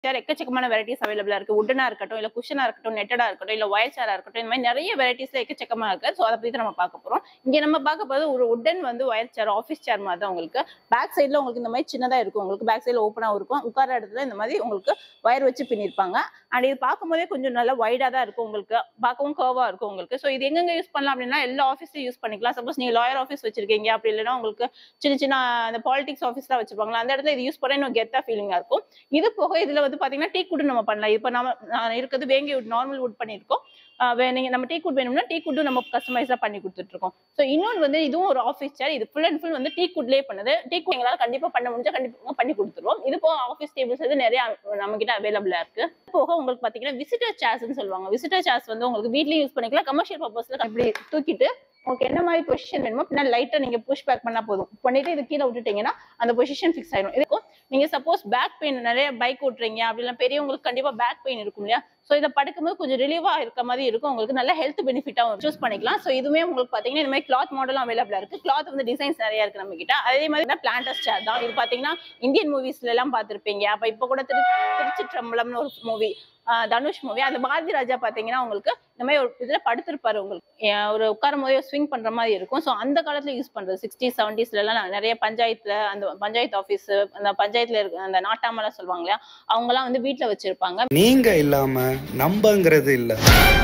சேர் எக்கச்சக்கமான வெரைட்டிஸ் அவைலபிளா இருக்கு உட்டனா இருக்கட்டும் இல்ல குஷனா இருக்கட்டும் நெட்டடா இருக்கட்டும் இல்ல ஒயர் சேரா இருக்கட்டும் இந்த மாதிரி நிறைய வெரைட்டிஸ்ல எக்கச்சக்கமா இருக்கு ஸோ அதை பத்தி தான் நம்ம பார்க்க போறோம் இங்க நம்ம பார்க்க போறது ஒரு உட்டன் வந்து ஒயர் சேர் ஆஃபீஸ் சேர் மாதிரி தான் உங்களுக்கு பேக் சைடுல உங்களுக்கு இந்த மாதிரி சின்னதா இருக்கும் உங்களுக்கு பேக் சைடுல ஓப்பனா இருக்கும் உட்கார இடத்துல இந்த மாதிரி உங்களுக்கு ஒயர் வச்சு பின்னிருப்பாங்க அண்ட் இது பார்க்கும்போதே கொஞ்சம் நல்லா வைடா தான் இருக்கும் உங்களுக்கு பார்க்கவும் கர்வா இருக்கும் உங்களுக்கு ஸோ இது எங்கெங்க யூஸ் பண்ணலாம் அப்படின்னா எல்லா ஆஃபீஸ்லயும் யூஸ் பண்ணிக்கலாம் சப்போஸ் நீங்க லாயர் ஆஃபீஸ் வச்சிருக்கீங்க அப்படி இல்லைன்னா உங்களுக்கு சின்ன சின்ன அந்த பாலிடிக்ஸ் ஆஃபீஸ்லாம் வச்சிருப்பாங்களா அந்த இடத்துல இது யூஸ் பண்ண இன்னும் கெத்தா ஃபீலிங்கா இருக்கும் இது போக இதுல வந்து பாத்தீங்கன்னா டீ குட் நம்ம பண்ணலாம் இப்போ நம்ம நான் இருக்கிறது வேங்கி வுட் நார்மல் வுட் பண்ணியிருக்கோம் ஆஹ் வே- நீங்க நம்ம டீ குட் வேணும்னா டீ குட்டும் நம்ம கஸ்டமைஸா பண்ணி கொடுத்துட்டு இருக்கோம் ஸோ இன்னொன்று வந்து இதுவும் ஒரு ஆஃபீஸ் சேர் இது ஃபுல் அண்ட் ஃபுல் வந்து டீ குட்லேயே பண்ணுது டீ குட் எங்களால் கண்டிப்பா பண்ண முடிஞ்சா கண்டிப்பா பண்ணி கொடுத்துருவோம் இது போக ஆஃபீஸ் டேபிள்ஸ் வந்து நிறைய நம்ம கிட்ட அவைலபிளா இருக்கு இது போக உங்களுக்கு பாத்தீங்கன்னா விசிட்டர் சேர்ஸ்னு சொல்லுவாங்க விசிட்டர் சேர்ஸ் வந்து உங்களுக்கு வீட்லயும் யூஸ் பண்ணிக்கலாம் கமர்ஷியல் பர்பஸ்ல இப்படி தூக்கிட்டு உங்களுக்கு என்ன மாதிரி பொசிஷன் வேணுமோ பின்னாடி லைட்டா நீங்க புஷ் பேக் பண்ணா போதும் பண்ணிட்டு இது கீழே விட்டுட்டீங்கன்னா அந்த பொசிஷன் ஃபிக்ஸ் ஆயிடும் இதுக்கும் நீங்க சப்போஸ் பேக் பெயின் நிறைய பைக் ஓட்டுறீங்க அப்படிலாம் பெரியவங்களுக்கு கண்டிப்பா பேக் பெயின் இருக்கும் இல்லையா ஸோ இதை படுக்கும்போது கொஞ்சம் ரிலீவா இருக்க மாதிரி இருக்கும் உங்களுக்கு நல்ல ஹெல்த் பெனிஃபிட்டாகவும் சூஸ் பண்ணிக்கலாம் ஸோ இதுவுமே உங்களுக்கு பார்த்தீங்கன்னா இந்த மாதிரி கிளாத் மாடலும் அவைலபிளா இருக்கு கிளாத் வந்து டிசைன்ஸ் நிறைய இருக்கு நம்ம கிட்ட அதே மாதிரி தான் பிளான்டஸ் சேர் தான் இது பார்த்தீங்கன்னா இந்தியன் மூவிஸ்ல எல்லாம் பார்த்திருப்பீங்க அப்ப இப்போ கூட திரு திருச்சிற்றம்பலம்னு ஒரு மூவி தனுஷ் மூவி அந்த பாரதி ராஜா பாத்தீங்கன்னா உங்களுக்கு இந்த மாதிரி ஒரு இதுல படுத்திருப்பாரு உங்களுக்கு ஏன் ஒரு உட்காரும் போதே ஸ்விங் பண்ற மாதிரி இருக்கும் ஸோ அந்த காலத்துல யூஸ் பண்றது சிக்ஸ்டி செவன்டிஸ்ல எல்லாம் நான் நிறைய பஞ்சாயத்துல அந்த பஞ்சாயத்து ஆஃபீஸ் அந்த பஞ்சாயத்துல இருக்க அந்த நாட்டாமலாம் சொல்லுவாங்க இல்லையா அவங்க எல்லாம் வந்து வீட்டுல வச்சிருப்பாங்க நீங்க இல்லாம நம்பங்கிறது இல்ல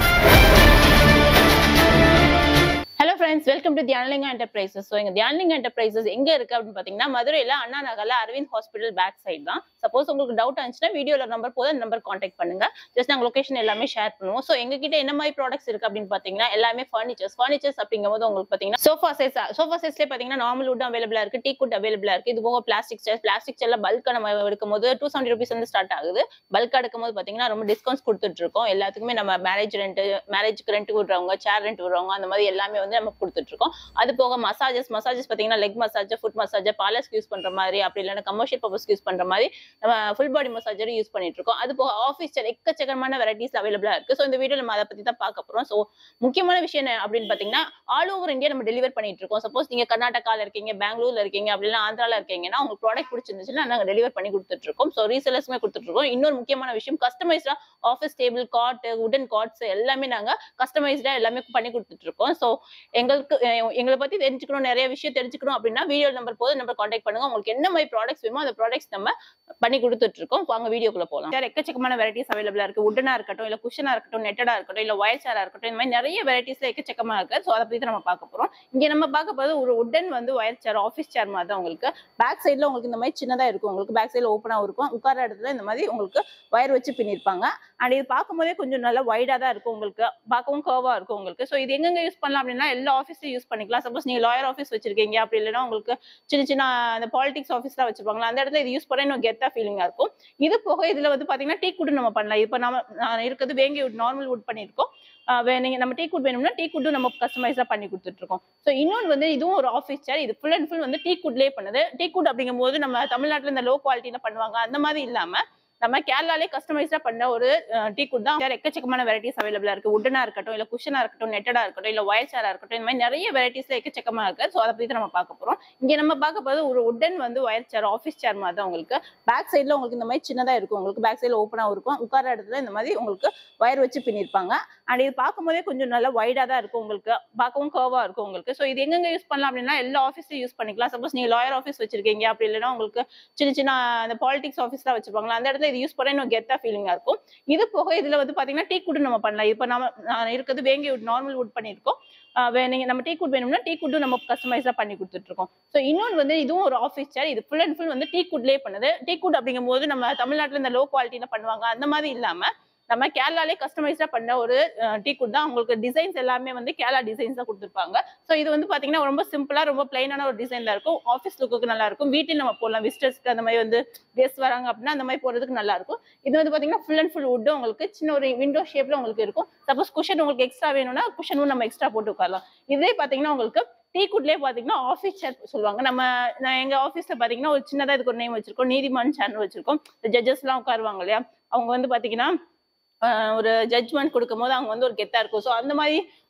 hello friends welcome to Dhyanalinga enterprises so எங்க தியானலிங்கா என்டர்பிரைசஸ் எங்க இருக்கு அப்படின்னு பாத்தீங்கன்னா மதுரையில அண்ணா நகர்ல அரவிந்த் ஹாஸ்பிட்டல் பேக் சைடு தான் சப்போஸ் உங்களுக்கு டவுட் இருந்துச்சுன்னா வீடியோல நம்பர் போது அந்த நம்பர் காண்டாக்ட் பண்ணுங்க ஜஸ்ட் நாங்க லொகேஷன் எல்லாமே ஷேர் பண்ணுவோம் ஸோ எங்க கிட்ட என்ன மாதிரி ப்ராடக்ட்ஸ் இருக்கு அப்படின்னு பாத்தீங்கன்னா எல்லாமே ஃபர்னிச்சர்ஸ் ஃபர்னிச்சர்ஸ் அப்படிங்கும்போது உங்களுக்கு பாத்தீங்கன்னா சோஃபா சைஸ் சோஃபா சைஸ்லேயே பாத்தீங்கன்னா நார்மல் வுட் அவைலபிளா இருக்கு டீ குட் அவைலபிளா இருக்கு இது போக பிளாஸ்டிக் சேர் பிளாஸ்டிக் சேர்ல பல்க் நம்ம எடுக்கும் போது டூ செவன்டி ருபீஸ் வந்து ஸ்டார்ட் ஆகுது பல்க் எடுக்கும் போது பாத்தீங்கன்னா ரொம்ப டிஸ்கவுண்ட்ஸ் கொடுத்துட்டு இருக்கோம் எல்லாத்துக்குமே நம்ம மேரேஜ் ரெண்ட் மேரேஜ்க்கு ரெண்ட் விடுறவங்க சேர் ரெண்ட் விடுறவங்க அந்த மாதிரி எல்லாமே வந்து நம்ம கொடுத்துட்டு இருக்கோம் அது போக மசாஜஸ் மசாஜஸ் பாத்தீங்கன்னா லெக் மசாஜ் ஃபுட் மசாஜ் பார்லர்ஸ்க்கு யூஸ் பண்ற மாதிரி அப்படி இல்லைன்னா கமர்ஷியல் பர்பஸ்க்கு யூஸ் பண்ற மாதிரி நம்ம ஃபுல் பாடி மசாஜர் யூஸ் பண்ணிட்டு இருக்கோம் அது போக ஆஃபீஸ் சேர் எக்கச்சக்கமான வெரைட்டிஸ் அவைலபிளா இருக்கு ஸோ இந்த வீடியோ நம்ம அதை பத்தி தான் பார்க்க போறோம் ஸோ முக்கியமான விஷயம் என்ன அப்படின்னு பாத்தீங்கன்னா ஆல் ஓவர் இந்தியா நம்ம டெலிவர் பண்ணிட்டு இருக்கோம் சப்போஸ் நீங்க கர்நாடகால இருக்கீங்க பெங்களூர்ல இருக்கீங்க அப்படின்னா ஆந்திரால இருக்கீங்கன்னா உங்களுக்கு ப்ராடக்ட் பிடிச்சிருந்துச்சுன்னா நாங்க டெலிவர் பண்ணி கொடுத்துட்டு இருக்கோம் ஸோ ரீசெலர்ஸ்மே கொடுத்துட்டு இருக்கோம் இன்னொரு முக்கியமான விஷயம் கஸ்டமைஸ்டா ஆஃபீஸ் டேபிள் காட் உடன் காட்ஸ் எல்லாமே நாங்க கஸ்டமைஸ்டா எல்லாமே பண்ணி கொடுத்துட்டு இருக்கோம் ஸோ எங்களுக்கு அஹ் எங்களை பத்தி தெரிஞ்சுக்கணும் நிறைய விஷயம் தெரிஞ்சுக்கணும் அப்படின்னா வீடியோ நம்பர் போது நம்பர் காண்டாக்ட் பண்ணுங்க உங்களுக்கு என்ன மாதிரி ப்ராடக்ட்ஸ் வேணுமோ அந்த ப்ராடக்ட்ஸ் நம்ம பண்ணி கொடுத்துட்டு இருக்கோம் வாங்க வீடியோக்குள்ள போகலாம் சார் எக்கச்சக்கமான வெரைட்டிஸ் அவைலபிளா இருக்கு உட்டனா இருக்கட்டும் இல்ல குஷனா இருக்கட்டும் நெட்டடா இருக்கட்டும் இல்ல ஒயர் சேரா இருக்கட்டும் இந்த மாதிரி நிறைய வெரைட்டிஸ்ல எக்கச்சக்கமா இருக்கு ஸோ அதை பத்தி தான் நம்ம பார்க்க போறோம் இங்க நம்ம பார்க்க போறது ஒரு உட்டன் வந்து ஒயர் சேர் ஆஃபீஸ் சேர் மாதிரி தான் உங்களுக்கு பேக் சைடுல உங்களுக்கு இந்த மாதிரி சின்னதா இருக்கும் உங்களுக்கு பேக் சைடுல ஓப்பனா இருக்கும் உட்கார இடத்துல இந்த மாதிரி உங்களுக்கு ஒயர் வச்சு பின்னிருப்பாங்க அண்ட் இது பார்க்கும்போதே கொஞ்சம் நல்லா வைடா தான் இருக்கும் உங்களுக்கு பார்க்கவும் கர்வா இருக்கும் உங்களுக்கு ஸோ இது எங்கெங்க யூஸ் பண்ணலாம் அப்படின்னா எல்லா ஆஃபீஸ்லயும் யூஸ் பண்ணிக்கலாம் சப்போஸ் நீங்க லாயர் ஆஃபீஸ் வச்சிருக்கீங்க அப்படி இல்லைன்னா உங்களுக்கு சின்ன சின்ன அந்த பாலிடிக்ஸ் ஆஃபீஸ்லாம் வச்சிருப்பாங்களா அந்த இடத்துல இது யூஸ் பண்ண இன்னும் கெத்தா ஃபீலிங்கா இருக்கும் இது போக இதுல வந்து பாத்தீங்கன்னா டீ குட் நம்ம பண்ணலாம் இப்போ நம்ம நான் இருக்கிறது வேங்கி வுட் நார்மல் வுட் பண்ணியிருக்கோம் ஆஹ் வே- நீங்க நம்ம டீ குட் வேணும்னா டீ குட்டும் நம்ம கஸ்டமைஸா பண்ணி கொடுத்துட்டு இருக்கோம் ஸோ இன்னொன்று வந்து இதுவும் ஒரு ஆஃபீஸ் சேர் இது ஃபுல் அண்ட் ஃபுல் வந்து டீ குட்லேயே பண்ணுது டீ குட் அப்படிங்கும்போது நம்ம தமிழ்நாட்டுல இந்த லோ குவாலிட்டியில பண்ணுவாங்க அந்த மாதிரி இல்லாம நம்ம கேரளாலே கஸ்டமைஸ்டா பண்ண ஒரு டீ குட் தான் வேற எக்கச்சக்கமான வெரைட்டிஸ் அவைலபிளா இருக்கு உட்டனா இருக்கட்டும் இல்ல குஷனா இருக்கட்டும் நெட்டடா இருக்கட்டும் இல்ல ஒயர் சேரா இருக்கட்டும் இந்த மாதிரி நிறைய வெரைட்டிஸ்ல எக்கச்சக்கமா இருக்கு ஸோ அதை பத்தி தான் நம்ம பார்க்க போறோம் இங்க நம்ம பார்க்க போறது ஒரு உட்டன் வந்து ஒயர் சேர் ஆஃபீஸ் சேர் மாதிரி தான் உங்களுக்கு பேக் சைடுல உங்களுக்கு இந்த மாதிரி சின்னதா இருக்கும் உங்களுக்கு பேக் சைடுல ஓப்பனா இருக்கும் உட்கார இடத்துல இந்த மாதிரி உங்களுக்கு ஒயர் வச்சு பின்னிருப்பாங்க அண்ட் இது பார்க்கும்போதே கொஞ்சம் நல்லா வைடா தான் இருக்கும் உங்களுக்கு பார்க்கவும் கர்வா இருக்கும் உங்களுக்கு ஸோ இது எங்கெங்க யூஸ் பண்ணலாம் அப்படின்னா எல்லா ஆஃபீஸ்லயும் யூஸ் பண்ணிக்கலாம் சப்போஸ் நீங்க லாயர் ஆஃபீஸ் வச்சிருக்கீங்க அப்படி இல்லைன்னா உங்களுக்கு சின்ன சின்ன அந்த பாலிடிக்ஸ் ஆஃபீஸ்லாம் வச்சிருப்பாங்களா அந்த இடத்துல இது யூஸ் பண்ண இன்னும் கெத்தா ஃபீலிங்கா இருக்கும் இது போக இதுல வந்து பாத்தீங்கன்னா டீ குட் நம்ம பண்ணலாம் இப்போ நம்ம நான் இருக்கிறது வேங்கி வுட் நார்மல் வுட் பண்ணியிருக்கோம் ஆஹ் வே- நீங்க நம்ம டீ குட் வேணும்னா டீ குட்டும் நம்ம கஸ்டமைஸா பண்ணி கொடுத்துட்டு இருக்கோம் ஸோ இன்னொன்று வந்து இதுவும் ஒரு ஆஃபீஸ் சேர் இது ஃபுல் அண்ட் ஃபுல் வந்து டீ குட்லேயே பண்ணுது டீ குட் அப்படிங்கும்போது நம்ம தமிழ்நாட்டுல இந்த லோ குவாலிட்டியில பண்ணுவாங்க அந்த மாதிரி இல்லாம நம்ம கேரளாலே கஸ்டமைஸ்டா பண்ண ஒரு டீ குட் தான் உங்களுக்கு டிசைன்ஸ் எல்லாமே வந்து கேரளா டிசைன்ஸ் தான் கொடுத்துருப்பாங்க ஸோ இது வந்து பாத்தீங்கன்னா ரொம்ப சிம்பிளா ரொம்ப பிளைனான ஒரு டிசைன்ல இருக்கும் ஆஃபீஸ் லுக்கு நல்லா இருக்கும் வீட்டில் நம்ம போடலாம் விசிட்டர்ஸ்க்கு அந்த மாதிரி வந்து கெஸ்ட் வராங்க அப்படின்னா அந்த மாதிரி போறதுக்கு நல்லா இருக்கும் இது வந்து பாத்தீங்கன்னா ஃபுல் அண்ட் ஃபுல் வுட் உங்களுக்கு சின்ன ஒரு விண்டோ ஷேப்ல உங்களுக்கு இருக்கும் சப்போஸ் குஷன் உங்களுக்கு எக்ஸ்ட்ரா வேணும்னா குஷனும் நம்ம எக்ஸ்ட்ரா போட்டு உட்காரலாம் இதே பாத்தீங்கன்னா உங்களுக்கு டீ குட்லேயே பாத்தீங்கன்னா ஆஃபீஸ் சேர் சொல்லுவாங்க நம்ம நான் எங்க ஆஃபீஸ்ல பாத்தீங்கன்னா ஒரு சின்னதா இதுக்கு ஒரு நேம் வச்சிருக்கோம் நீதிமான் சேர்னு வச்சிருக்கோம் ஜட்ஜஸ் எல்லாம் உட்காருவாங்க இல்லையா அவங்க வந்து பாத்தீங்கன்னா ஆஹ் ஒரு ஜட்ஜ்மெண்ட் கொடுக்கும் போது அவங்க வந்து ஒரு கெத்தா இருக்கும் ஸோ அந்த மாதிரி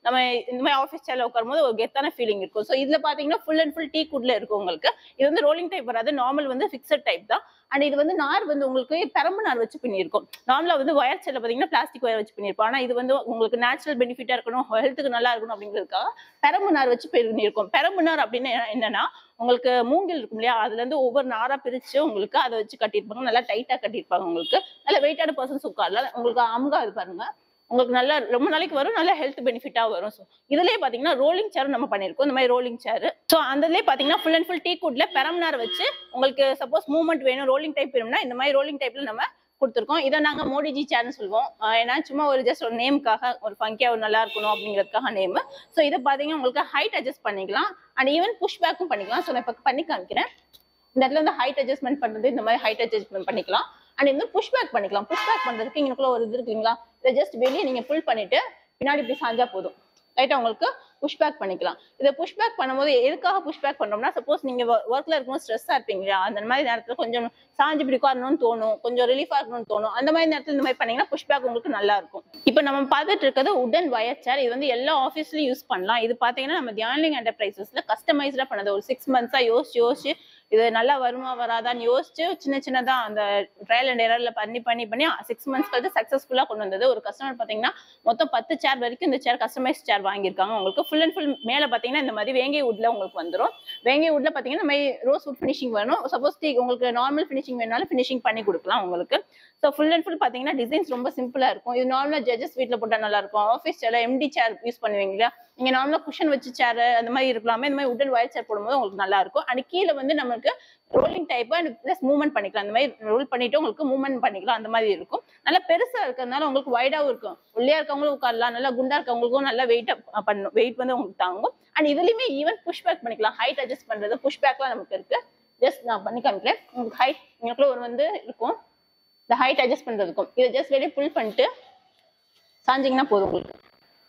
நம்ம இந்த மாதிரி ஆஃபீஸ் சேர்ல உட்காரும்போது ஒரு கெத்தான ஃபீலிங் இருக்கும் ஸோ இதுல பாத்தீங்கன்னா ஃபுல் அண்ட் ஃபுல் டீ குட்ல இருக்கும் உங்களுக்கு இது வந்து ரோலிங் டைப் வராது நார்மல் வந்து ஃபிக்ஸட் டைப் தான் அண்ட் இது வந்து நார் வந்து உங்களுக்கு பெரம்பு நார் வச்சு பண்ணியிருக்கும் நார்மலா வந்து ஒயர் சேர்ல பாத்தீங்கன்னா பிளாஸ்டிக் ஒயர் வச்சு பண்ணியிருப்போம் ஆனா இது வந்து உங்களுக்கு நேச்சுரல் பெனிஃபிட்டா இருக்கணும் ஹெல்த்துக்கு நல்லா இருக்கணும் அப்படிங்கிறதுக்காக பெரம்பு நார் வச்சு பண்ணியிருக்கோம் பெரம்பு நார் அப்படின்னு என்னன்னா உங்களுக்கு மூங்கில் இருக்கும் இல்லையா அதுல இருந்து ஒவ்வொரு நாரா பிரிச்சு உங்களுக்கு அதை வச்சு கட்டியிருப்பாங்க நல்லா டைட்டா கட்டியிருப்பாங்க உங்களுக்கு நல்ல வெயிட்டான பர்சன்ஸ் உட்காரல உங்களுக்கு அமுகாது பாருங்க உங்களுக்கு நல்ல ரொம்ப நாளைக்கு வரும் நல்ல ஹெல்த் பெனிஃபிட்டா வரும் ஸோ இதுலயே பாத்தீங்கன்னா ரோலிங் சேர் நம்ம பண்ணிருக்கோம் இந்த மாதிரி ரோலிங் சேர் ஸோ அதுலயே பாத்தீங்கன்னா ஃபுல் அண்ட் ஃபுல் டீ குட்ல பெரம்னார் வச்சு உங்களுக்கு சப்போஸ் மூவ்மெண்ட் வேணும் ரோலிங் டைப் வேணும்னா இந்த மாதிரி ரோலிங் டைப்ல நம்ம கொடுத்துருக்கோம் இதை நாங்க மோடிஜி சேர்னு சொல்லுவோம் ஆஹ் ஏன்னா சும்மா ஒரு ஜஸ்ட் ஒரு நேமுக்காக ஒரு ஃபங்கியா ஒரு நல்லா இருக்கணும் அப்படிங்கிறதுக்காக நேம் ஸோ இதை பாத்தீங்கன்னா உங்களுக்கு ஹைட் அட்ஜஸ்ட் பண்ணிக்கலாம் அண்ட் ஈவன் புஷ் பேக்கும் பண்ணிக்கலாம் ஸோ நான் இப்போ பண்ணி காமிக்கிறேன் இந்த இடத்துல வந்து ஹைட் அட்ஜஸ்ட்மெண்ட் பண்றது இந்த மாதிரி ஹைட் அட்ஜஸ்ட்மெண்ட் பண்ணிக்கலாம் அண்ட் இந்த புஷ் பேக் பண்ணிக்கலாம் புஷ் பேக் பண்றதுக்கு இங்கக்குள்ள ஒரு இது இருக்குங்களா இதை ஜஸ்ட் வெளியே நீங்க புல் பண்ணிட்டு பின்னாடி இப்படி சாஞ்சா போதும் ரைட்டா உங்களுக்கு புஷ் பேக் பண்ணிக்கலாம் இதை புஷ் பேக் பண்ணும்போது எதுக்காக புஷ் பேக் பண்றோம்னா சப்போஸ் நீங்க ஒர்க்ல இருக்கும்போது ஸ்ட்ரெஸ்ஸா இருப்பீங்க இல்லையா அந்த மாதிரி நேரத்துல கொஞ்சம் சாஞ்சு இப்படி உட்காரணும்னு தோணும் கொஞ்சம் ரிலீஃபா இருக்கணும்னு தோணும் அந்த மாதிரி நேரத்துல இந்த மாதிரி பண்ணீங்கன்னா புஷ் பேக் உங்களுக்கு நல்லா இருக்கும் இப்போ நம்ம பார்த்துட்டு இருக்கிறது உடன் வயர் சேர் இது வந்து எல்லா ஆஃபீஸ்லயும் யூஸ் பண்ணலாம் இது பாத்தீங்கன்னா நம்ம தியானிங் என்டர்பிரைசஸ்ல கஸ்டமைஸ்டா பண்ணது ஒரு சிக்ஸ் மந்த்ஸா யோசிச்சு யோசிச்சு இது நல்லா வருமா வராதான்னு யோசிச்சு சின்ன சின்னதா அந்த ட்ரையல் அண்ட் எரர்ல பண்ணி பண்ணி பண்ணி சிக்ஸ் மந்த்ஸ் கழித்து சக்சஸ்ஃபுல்லா கொண்டு வந்தது ஒரு கஸ்டமர் பாத்தீங்கன்னா மொத்தம் பத்து சேர் வரைக்கும் இந்த சேர் கஸ்டமைஸ் சேர் வாங்கியிருக்காங்க உங்களுக்கு ஃபுல் அண்ட் ஃபுல் மேல பாத்தீங்கன்னா இந்த மாதிரி வேங்கை வுட்ல உங்களுக்கு வந்துரும் வேங்கை வுட்ல பாத்தீங்கன்னா இந்த மாதிரி ரோஸ் வுட் ஃபினிஷிங் வேணும் சப்போஸ் உங்களுக்கு நார்மல் ஃபினிஷிங் வேணாலும் ஃபினிஷிங் பண்ணி கொடுக்கலாம் உங்களுக்கு ஸோ ஃபுல் அண்ட் ஃபுல் பாத்தீங்கன்னா டிசைன்ஸ் ரொம்ப சிம்பிளா இருக்கும் இது நார்மலா ஜட்ஜஸ் வீட்ல போட்டா நல்லா இருக்கும் office chair MD chair use பண்ணுவீங்க இல்லையா நீங்க நார்மலா குஷன் வச்சு சேர் அந்த மாதிரி இருக்கலாமே இந்த மாதிரி உடன் வயர் சேர் போடும்போது உங்களுக்கு நல்லா இருக்கும் அண்ட் கீழே வந்து நமக்கு rolling type and plus movement பண்ணிக்கலாம் அந்த மாதிரி ரோல் பண்ணிட்டு உங்களுக்கு மூவ்மெண்ட் பண்ணிக்கலாம் அந்த மாதிரி இருக்கும் நல்லா பெருசா இருக்கிறதுனால உங்களுக்கு வைடாவும் இருக்கும் ஒல்லியா இருக்கவங்களும் உட்காரலாம் நல்லா குண்டா இருக்கவங்களுக்கும் நல்லா வெயிட் பண்ணும் வெயிட் வந்து உங்களுக்கு தாங்கும் அண்ட் இதுலயுமே ஈவன் புஷ் பேக் பண்ணிக்கலாம் ஹைட் அட்ஜஸ்ட் பண்றது புஷ் பேக்லாம் நமக்கு இருக்கு ஜஸ்ட் நான் பண்ணி காமிக்கிறேன் உங்களுக்கு ஹைட் உங்களுக்குள்ள ஒரு வந்து இருக்கும் இந்த ஹைட் அட்ஜஸ்ட் பண்றதுக்கும் இதை ஜஸ்ட் வெளியே புல் பண்ணிட்டு சாஞ்சிங்கன்னா போதும் உங்களுக்கு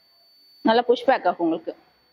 நல்லா புஷ் பேக் ஆகும் உங்களுக்கு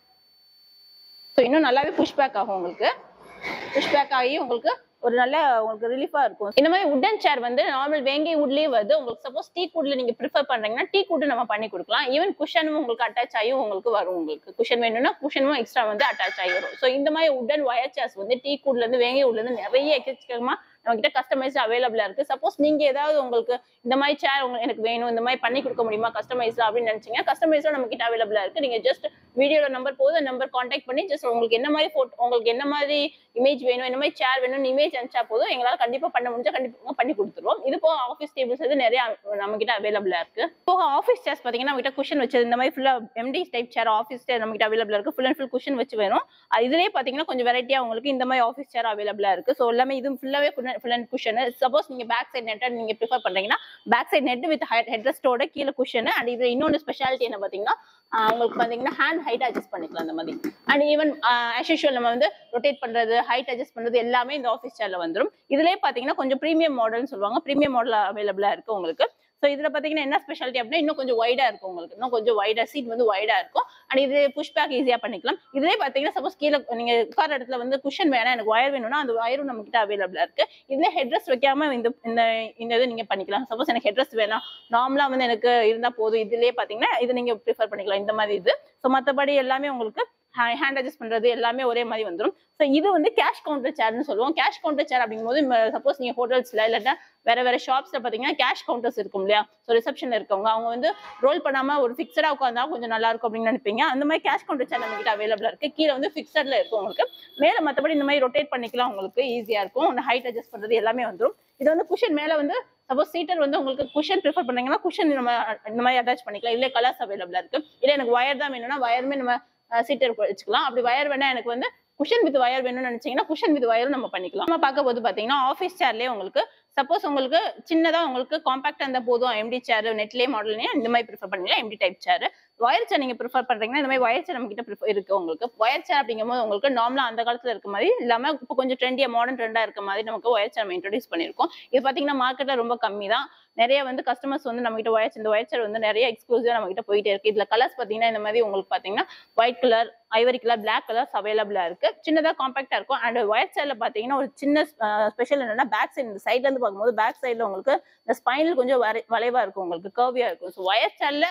ஸோ இன்னும் நல்லாவே புஷ் பேக் ஆகும் உங்களுக்கு புஷ் பேக் ஆகி உங்களுக்கு ஒரு நல்ல உங்களுக்கு ரிலீஃபா இருக்கும் இந்த மாதிரி உட்டன் சேர் வந்து நார்மல் வேங்கை வுட்லயே வருது உங்களுக்கு சப்போஸ் டீ குட்ல நீங்க ப்ரிஃபர் பண்றீங்கன்னா டீ குட் நம்ம பண்ணி கொடுக்கலாம் ஈவன் குஷனும் உங்களுக்கு அட்டாச் ஆகி உங்களுக்கு வரும் உங்களுக்கு குஷன் வேணும்னா குஷனும் எக்ஸ்ட்ரா வந்து அட்டாச் ஆகி வரும் ஸோ இந்த மாதிரி உட்டன் ஒயர் சேர்ஸ் வந்து டீ குட்ல இருந்து வேங்கை வுட்ல இருந்து நிறைய எக்கச்சக்கமா நம்ம கிட்ட கஸ்டமைஸ் அவைலபிளா இருக்கு சப்போஸ் நீங்க ஏதாவது உங்களுக்கு இந்த மாதிரி சேர் உங்களுக்கு எனக்கு வேணும் இந்த மாதிரி பண்ணி கொடுக்க முடியுமா கஸ்டமைஸ் அப்படின்னு நினைச்சீங்க கஸ்டமைஸும் நம்ம கிட்ட அவைலபிளா இருக்கு நீங்க ஜஸ்ட் வீடியோல நம்பர் போது நம்பர் கான்டாக்ட் பண்ணி ஜஸ்ட் உங்களுக்கு என்ன மாதிரி போட்டோ உங்களுக்கு என்ன மாதிரி இமேஜ் வேணும் என்ன மாதிரி சேர் வேணும் இமேஜ் அனுப்பிச்சா போதும் எங்களால கண்டிப்பா பண்ண முடிஞ்சா கண்டிப்பா பண்ணி கொடுத்துருவோம் இது போக ஆஃபீஸ் டேபிள்ஸ் வந்து நிறைய நம்ம கிட்ட அவைலபிளா இருக்கு போக ஆஃபீஸ் சேர்ஸ் பாத்தீங்கன்னா நம்ம கிட்ட குஷன் வச்சது இந்த மாதிரி ஃபுல்லா MD type chair office chair நம்ம கிட்ட அவைலபிளா இருக்கு ஃபுல் அண்ட் ஃபுல் குஷன் வச்சு வேணும் அது இதுலயே பாத்தீங்கன்னா கொஞ்சம் வெரைட்டியா உங்களுக்கு இந்த மாதிரி ஆஃபீஸ் சேர் அவைலபிளா இருக்கு ஸோ எல்லாமே இது ஃபுல்லாவே ஃபுல் அண்ட் குஷன் சப்போஸ் நீங்க பேக் சைட் நெட் நீங்க ப்ரிஃபர் பண்றீங்கன்னா பேக் சைட் நெட் வித் ஹெட்ரஸ்டோட கீழே குஷன் அண்ட் இதுல இன்னொன்று ஸ்பெஷாலிட்டி என்ன பாத்தீங்கன்னா ஆஹ் உங்களுக்கு பாத்தீங்கன்னா ஹேண்ட் ஹைட் அட்ஜஸ்ட் பண்ணிக்கலாம் அந்த மாதிரி அண்ட் ஈவன் ஆஸ் யூஷுவல் நம்ம வந்து ரொட்டேட் பண்றது ஹைட் அட்ஜஸ்ட் பண்றது எல்லாமே இந்த ஆஃபீஸ் சேர்ல வந்துரும் இதுலயே பாத்தீங்கன்னா கொஞ்சம் ப்ரீமியம் மாடல்னு சொல்லுவாங்க ப்ரீமியம் மாடல் அவைலபிளா இருக்கு உங்களுக்கு ஸோ இதுல பாத்தீங்கன்னா என்ன ஸ்பெஷாலிட்டி அப்படின்னா இன்னும் கொஞ்சம் வைடா இருக்கும் உங்களுக்கு இன்னும் கொஞ்சம் வைடா சீட் வந்து வைடா இருக்கும் அண்ட் இது புஷ் பேக் ஈஸியா பண்ணிக்கலாம் இதுலயே பாத்தீங்கன்னா சப்போஸ் கீழே நீங்க உட்கார இடத்துல வந்து குஷன் வேணா எனக்கு ஒயர் வேணும்னா அந்த ஒயரும் நம்ம கிட்ட அவைலபிளா இருக்கு இதுல ஹெட்ரஸ் வைக்காம இந்த இந்த இந்த இது நீங்க பண்ணிக்கலாம் சப்போஸ் எனக்கு ஹெட்ரஸ் வேணாம் நார்மலா வந்து எனக்கு இருந்தா போதும் இதுலயே பாத்தீங்கன்னா இது நீங்க ப்ரிஃபர் பண்ணிக்கலாம் இந்த மாதிரி இது ஸோ மத்தபடி எல்லாமே உங்களுக்கு ஹேண்ட் அட்ஜஸ்ட் பண்றது எல்லாமே ஒரே மாதிரி வந்துடும் ஸோ இது வந்து கேஷ் கவுண்டர் சேர்னு சொல்லுவோம் கேஷ் கவுண்டர் சேர் அப்படிங்கும்போது சப்போஸ் நீங்க ஹோட்டல்ஸ்ல இல்லாட்டா வேற வேற ஷாப்ஸ்ல பாத்தீங்கன்னா கேஷ் கவுண்டர்ஸ் இருக்கும் இல்லையா ஸோ ரிசப்ஷன்ல இருக்கவங்க அவங்க வந்து ரோல் பண்ணாம ஒரு ஃபிக்ஸடா உட்காந்தா கொஞ்சம் நல்லா இருக்கும் அப்படின்னு நினைப்பீங்க அந்த மாதிரி கேஷ் கவுண்டர் சேர் நம்ம கிட்ட அவைலபிளா இருக்கு கீழே வந்து ஃபிக்ஸட்ல இருக்கும் உங்களுக்கு மேல மத்தபடி இந்த மாதிரி ரொட்டேட் பண்ணிக்கலாம் உங்களுக்கு ஈஸியா இருக்கும் ஹைட் அட்ஜஸ்ட் பண்றது எல்லாமே வந்துடும் இது வந்து குஷன் மேல வந்து சப்போஸ் சீட்டர் வந்து உங்களுக்கு குஷன் ப்ரிஃபர் பண்ணீங்கன்னா குஷன் நம்ம இந்த மாதிரி அட்டாச் பண்ணிக்கலாம் இல்ல கலர்ஸ் அவைலபிளா இருக்கு இல்ல எனக்கு ஒயர் தான் வேணும்னா ஒயருமே நம்ம சீட்டர் வச்சுக்கலாம் அப்படி ஒயர் வேணா எனக்கு வந்து குஷன் வித் ஒயர் வேணும்னு நினைச்சீங்கன்னா குஷன் வித் ஒயரும் நம்ம பண்ணிக்கலாம் நம்ம பார்க்க போது பாத்தீங்கன்னா ஆஃபீஸ் சேர்லயே உங்களுக்கு சப்போஸ் உங்களுக்கு சின்னதா உங்களுக்கு காம்பாக்ட் இருந்தா போதும் எம்டி சேர் நெட்லே மாடல்னே இந்த மாதிரி ப்ரிஃபர் பண்ணீங்கன்னா MD type chair wire chair நீங்க ப்ரிஃபர் பண்றீங்கன்னா இந்த மாதிரி ஒயர் சேர் நம்ம கிட்ட ப்ரிஃபர் இருக்கு உங்களுக்கு ஒயர் சேர் அப்படிங்கும்போது உங்களுக்கு நார்மலா அந்த காலத்துல இருக்க மாதிரி இல்லாம இப்போ கொஞ்சம் ட்ரெண்டியா மாடர்ன் ட்ரெண்டா இருக்க மாதிரி நமக்கு ஒயர் சேர் நம்ம இன்ட்ரோடியூஸ் பண்ணிருக்கோம் இது பாத்தீங்கன்னா மார்க்கெட்ல ரொம்ப கம்மி தான் நிறைய வந்து கஸ்டமர்ஸ் வந்து நம்ம கிட்ட ஒயர் இந்த ஒயர் சேர் வந்து நிறைய எக்ஸ்க்ளூசிவா நம்ம கிட்ட போயிட்டே இருக்கு இதுல கலர்ஸ் பாத்தீங்கன்னா இந்த மாதிரி உங்களுக்கு பாத்தீங்கன்னா white colour ivory colour black colours அவைலபிளா இருக்கு சின்னதா காம்பாக்டா இருக்கும் அண்ட் ஒயர் சேர்ல பாத்தீங்கன்னா ஒரு சின்ன ஸ்பெஷல் என்னன்னா பேக் சைடு இந்த சைட்ல இருந்து பார்க்கும்போது பேக் சைடுல உங்களுக்கு இந்த ஸ்பைனல் கொஞ்சம் வரை- வளைவா இருக்கும் உங்களுக்கு கர்வியா இருக்கும் ஸோ ஒயர் சேர்ல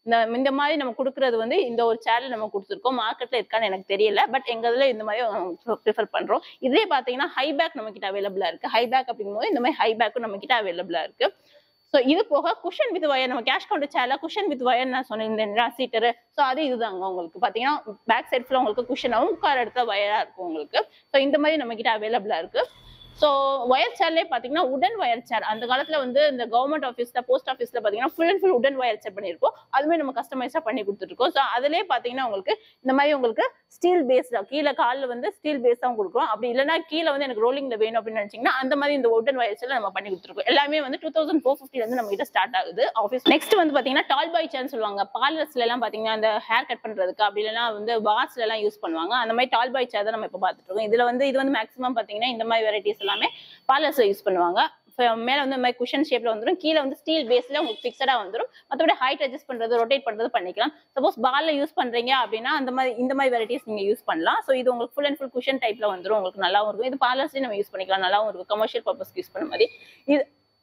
இந்த இந்த மாதிரி நம்ம கொடுக்கறது வந்து இந்த ஒரு சேனல் நம்ம கொடுத்துருக்கோம் மார்க்கெட்ல இருக்கான்னு எனக்கு தெரியல பட் எங்க இதுல இந்த மாதிரி ப்ரிஃபர் பண்றோம் இதே பாத்தீங்கன்னா ஹை பேக் நம்ம கிட்ட அவைலபிளா இருக்கு ஹை பேக் அப்படிங்கும்போது இந்த மாதிரி ஹை பேக்கும் நம்ம கிட்ட அவைலபிளா இருக்கு ஸோ இது போக குஷன் வித் வயர் நம்ம கேஷ் கவுண்டர் சேல குஷன் வித் வயர் நான் சொன்னேன் சீட்டரு ஸோ அது இதுதாங்க உங்களுக்கு பாத்தீங்கன்னா பேக் சைட் ஃபுல்லாக உங்களுக்கு குஷனாகவும் உட்கார இடத்துல வயரா இருக்கும் உங்களுக்கு ஸோ இந்த மாதிரி நம்ம கிட்ட அவைலபிளா இருக்கு ஸோ ஒயர் சேர்லேயே பார்த்தீங்கன்னா உடன் ஒயர் சேர் அந்த காலத்தில் வந்து இந்த கவர்மெண்ட் ஆஃபீஸில் போஸ்ட் ஆஃபீஸில் பார்த்தீங்கன்னா full and full wooden wire chair பண்ணியிருக்கோம் அதுவுமே நம்ம கஸ்டமைஸாக பண்ணி கொடுத்துருக்கோம் ஸோ அதிலே பார்த்தீங்கன்னா உங்களுக்கு இந்த மாதிரி உங்களுக்கு ஸ்டீல் பேஸ்டாக கீழே காலில் வந்து ஸ்டீல் பேஸ் தான் கொடுக்குறோம் அப்படி இல்லைன்னா கீழே வந்து எனக்கு ரோலிங்கில் வேணும் அப்படின்னு நினச்சிங்கன்னா அந்த மாதிரி இந்த உடன் ஒயர் சேர் நம்ம பண்ணி கொடுத்துருக்கோம் எல்லாமே வந்து டூ தௌசண்ட் ஃபோர் ஃபிஃப்டிலேருந்து நம்ம கிட்ட ஸ்டார்ட் ஆகுது ஆஃபீஸ் நெக்ஸ்ட் வந்து பார்த்தீங்கன்னா டால் பாய் சேர்னு சொல்லுவாங்க பார்லர்ஸ்ல எல்லாம் பார்த்தீங்கன்னா அந்த ஹேர் கட் பண்ணுறதுக்கு அப்படி இல்லைன்னா வந்து வாஸ்ல எல்லாம் யூஸ் பண்ணுவாங்க அந்த மாதிரி டால் பாய் சேர் தான் நம்ம இப்போ பார்த்துட்டு இருக்கோம் இதில் வந்து இது வந்து மேக்ஸிமம் பார்த்தீங்கன்னா இந்த மாதிரி வெரைட்டிஸ் எல்லாமே பார்லர்ஸ்ல யூஸ் பண்ணுவாங்க இப்ப மேல வந்து இந்த மாதிரி குஷன் ஷேப்ல வந்துடும் கீழே வந்து ஸ்டீல் பேஸ்ல உங்களுக்கு ஃபிக்ஸடா வந்துடும் மற்றபடி ஹைட் அட்ஜஸ்ட் பண்றது ரொட்டேட் பண்றது பண்ணிக்கலாம் சப்போஸ் பால்ல யூஸ் பண்றீங்க அப்படின்னா அந்த மாதிரி இந்த மாதிரி வெரைட்டிஸ் நீங்க யூஸ் பண்ணலாம் ஸோ இது உங்களுக்கு ஃபுல் அண்ட் ஃபுல் குஷன் டைப்ல வந்துடும் உங்களுக்கு நல்லாவும் இருக்கும் இது பார்லர்ஸ்லயும் நம்ம யூஸ் பண்ணிக்கலாம் நல்லாவும் இருக்கும் கமர்ஷியல் பர்பஸ்க்கு யூஸ் பண்ண மாதிரி இது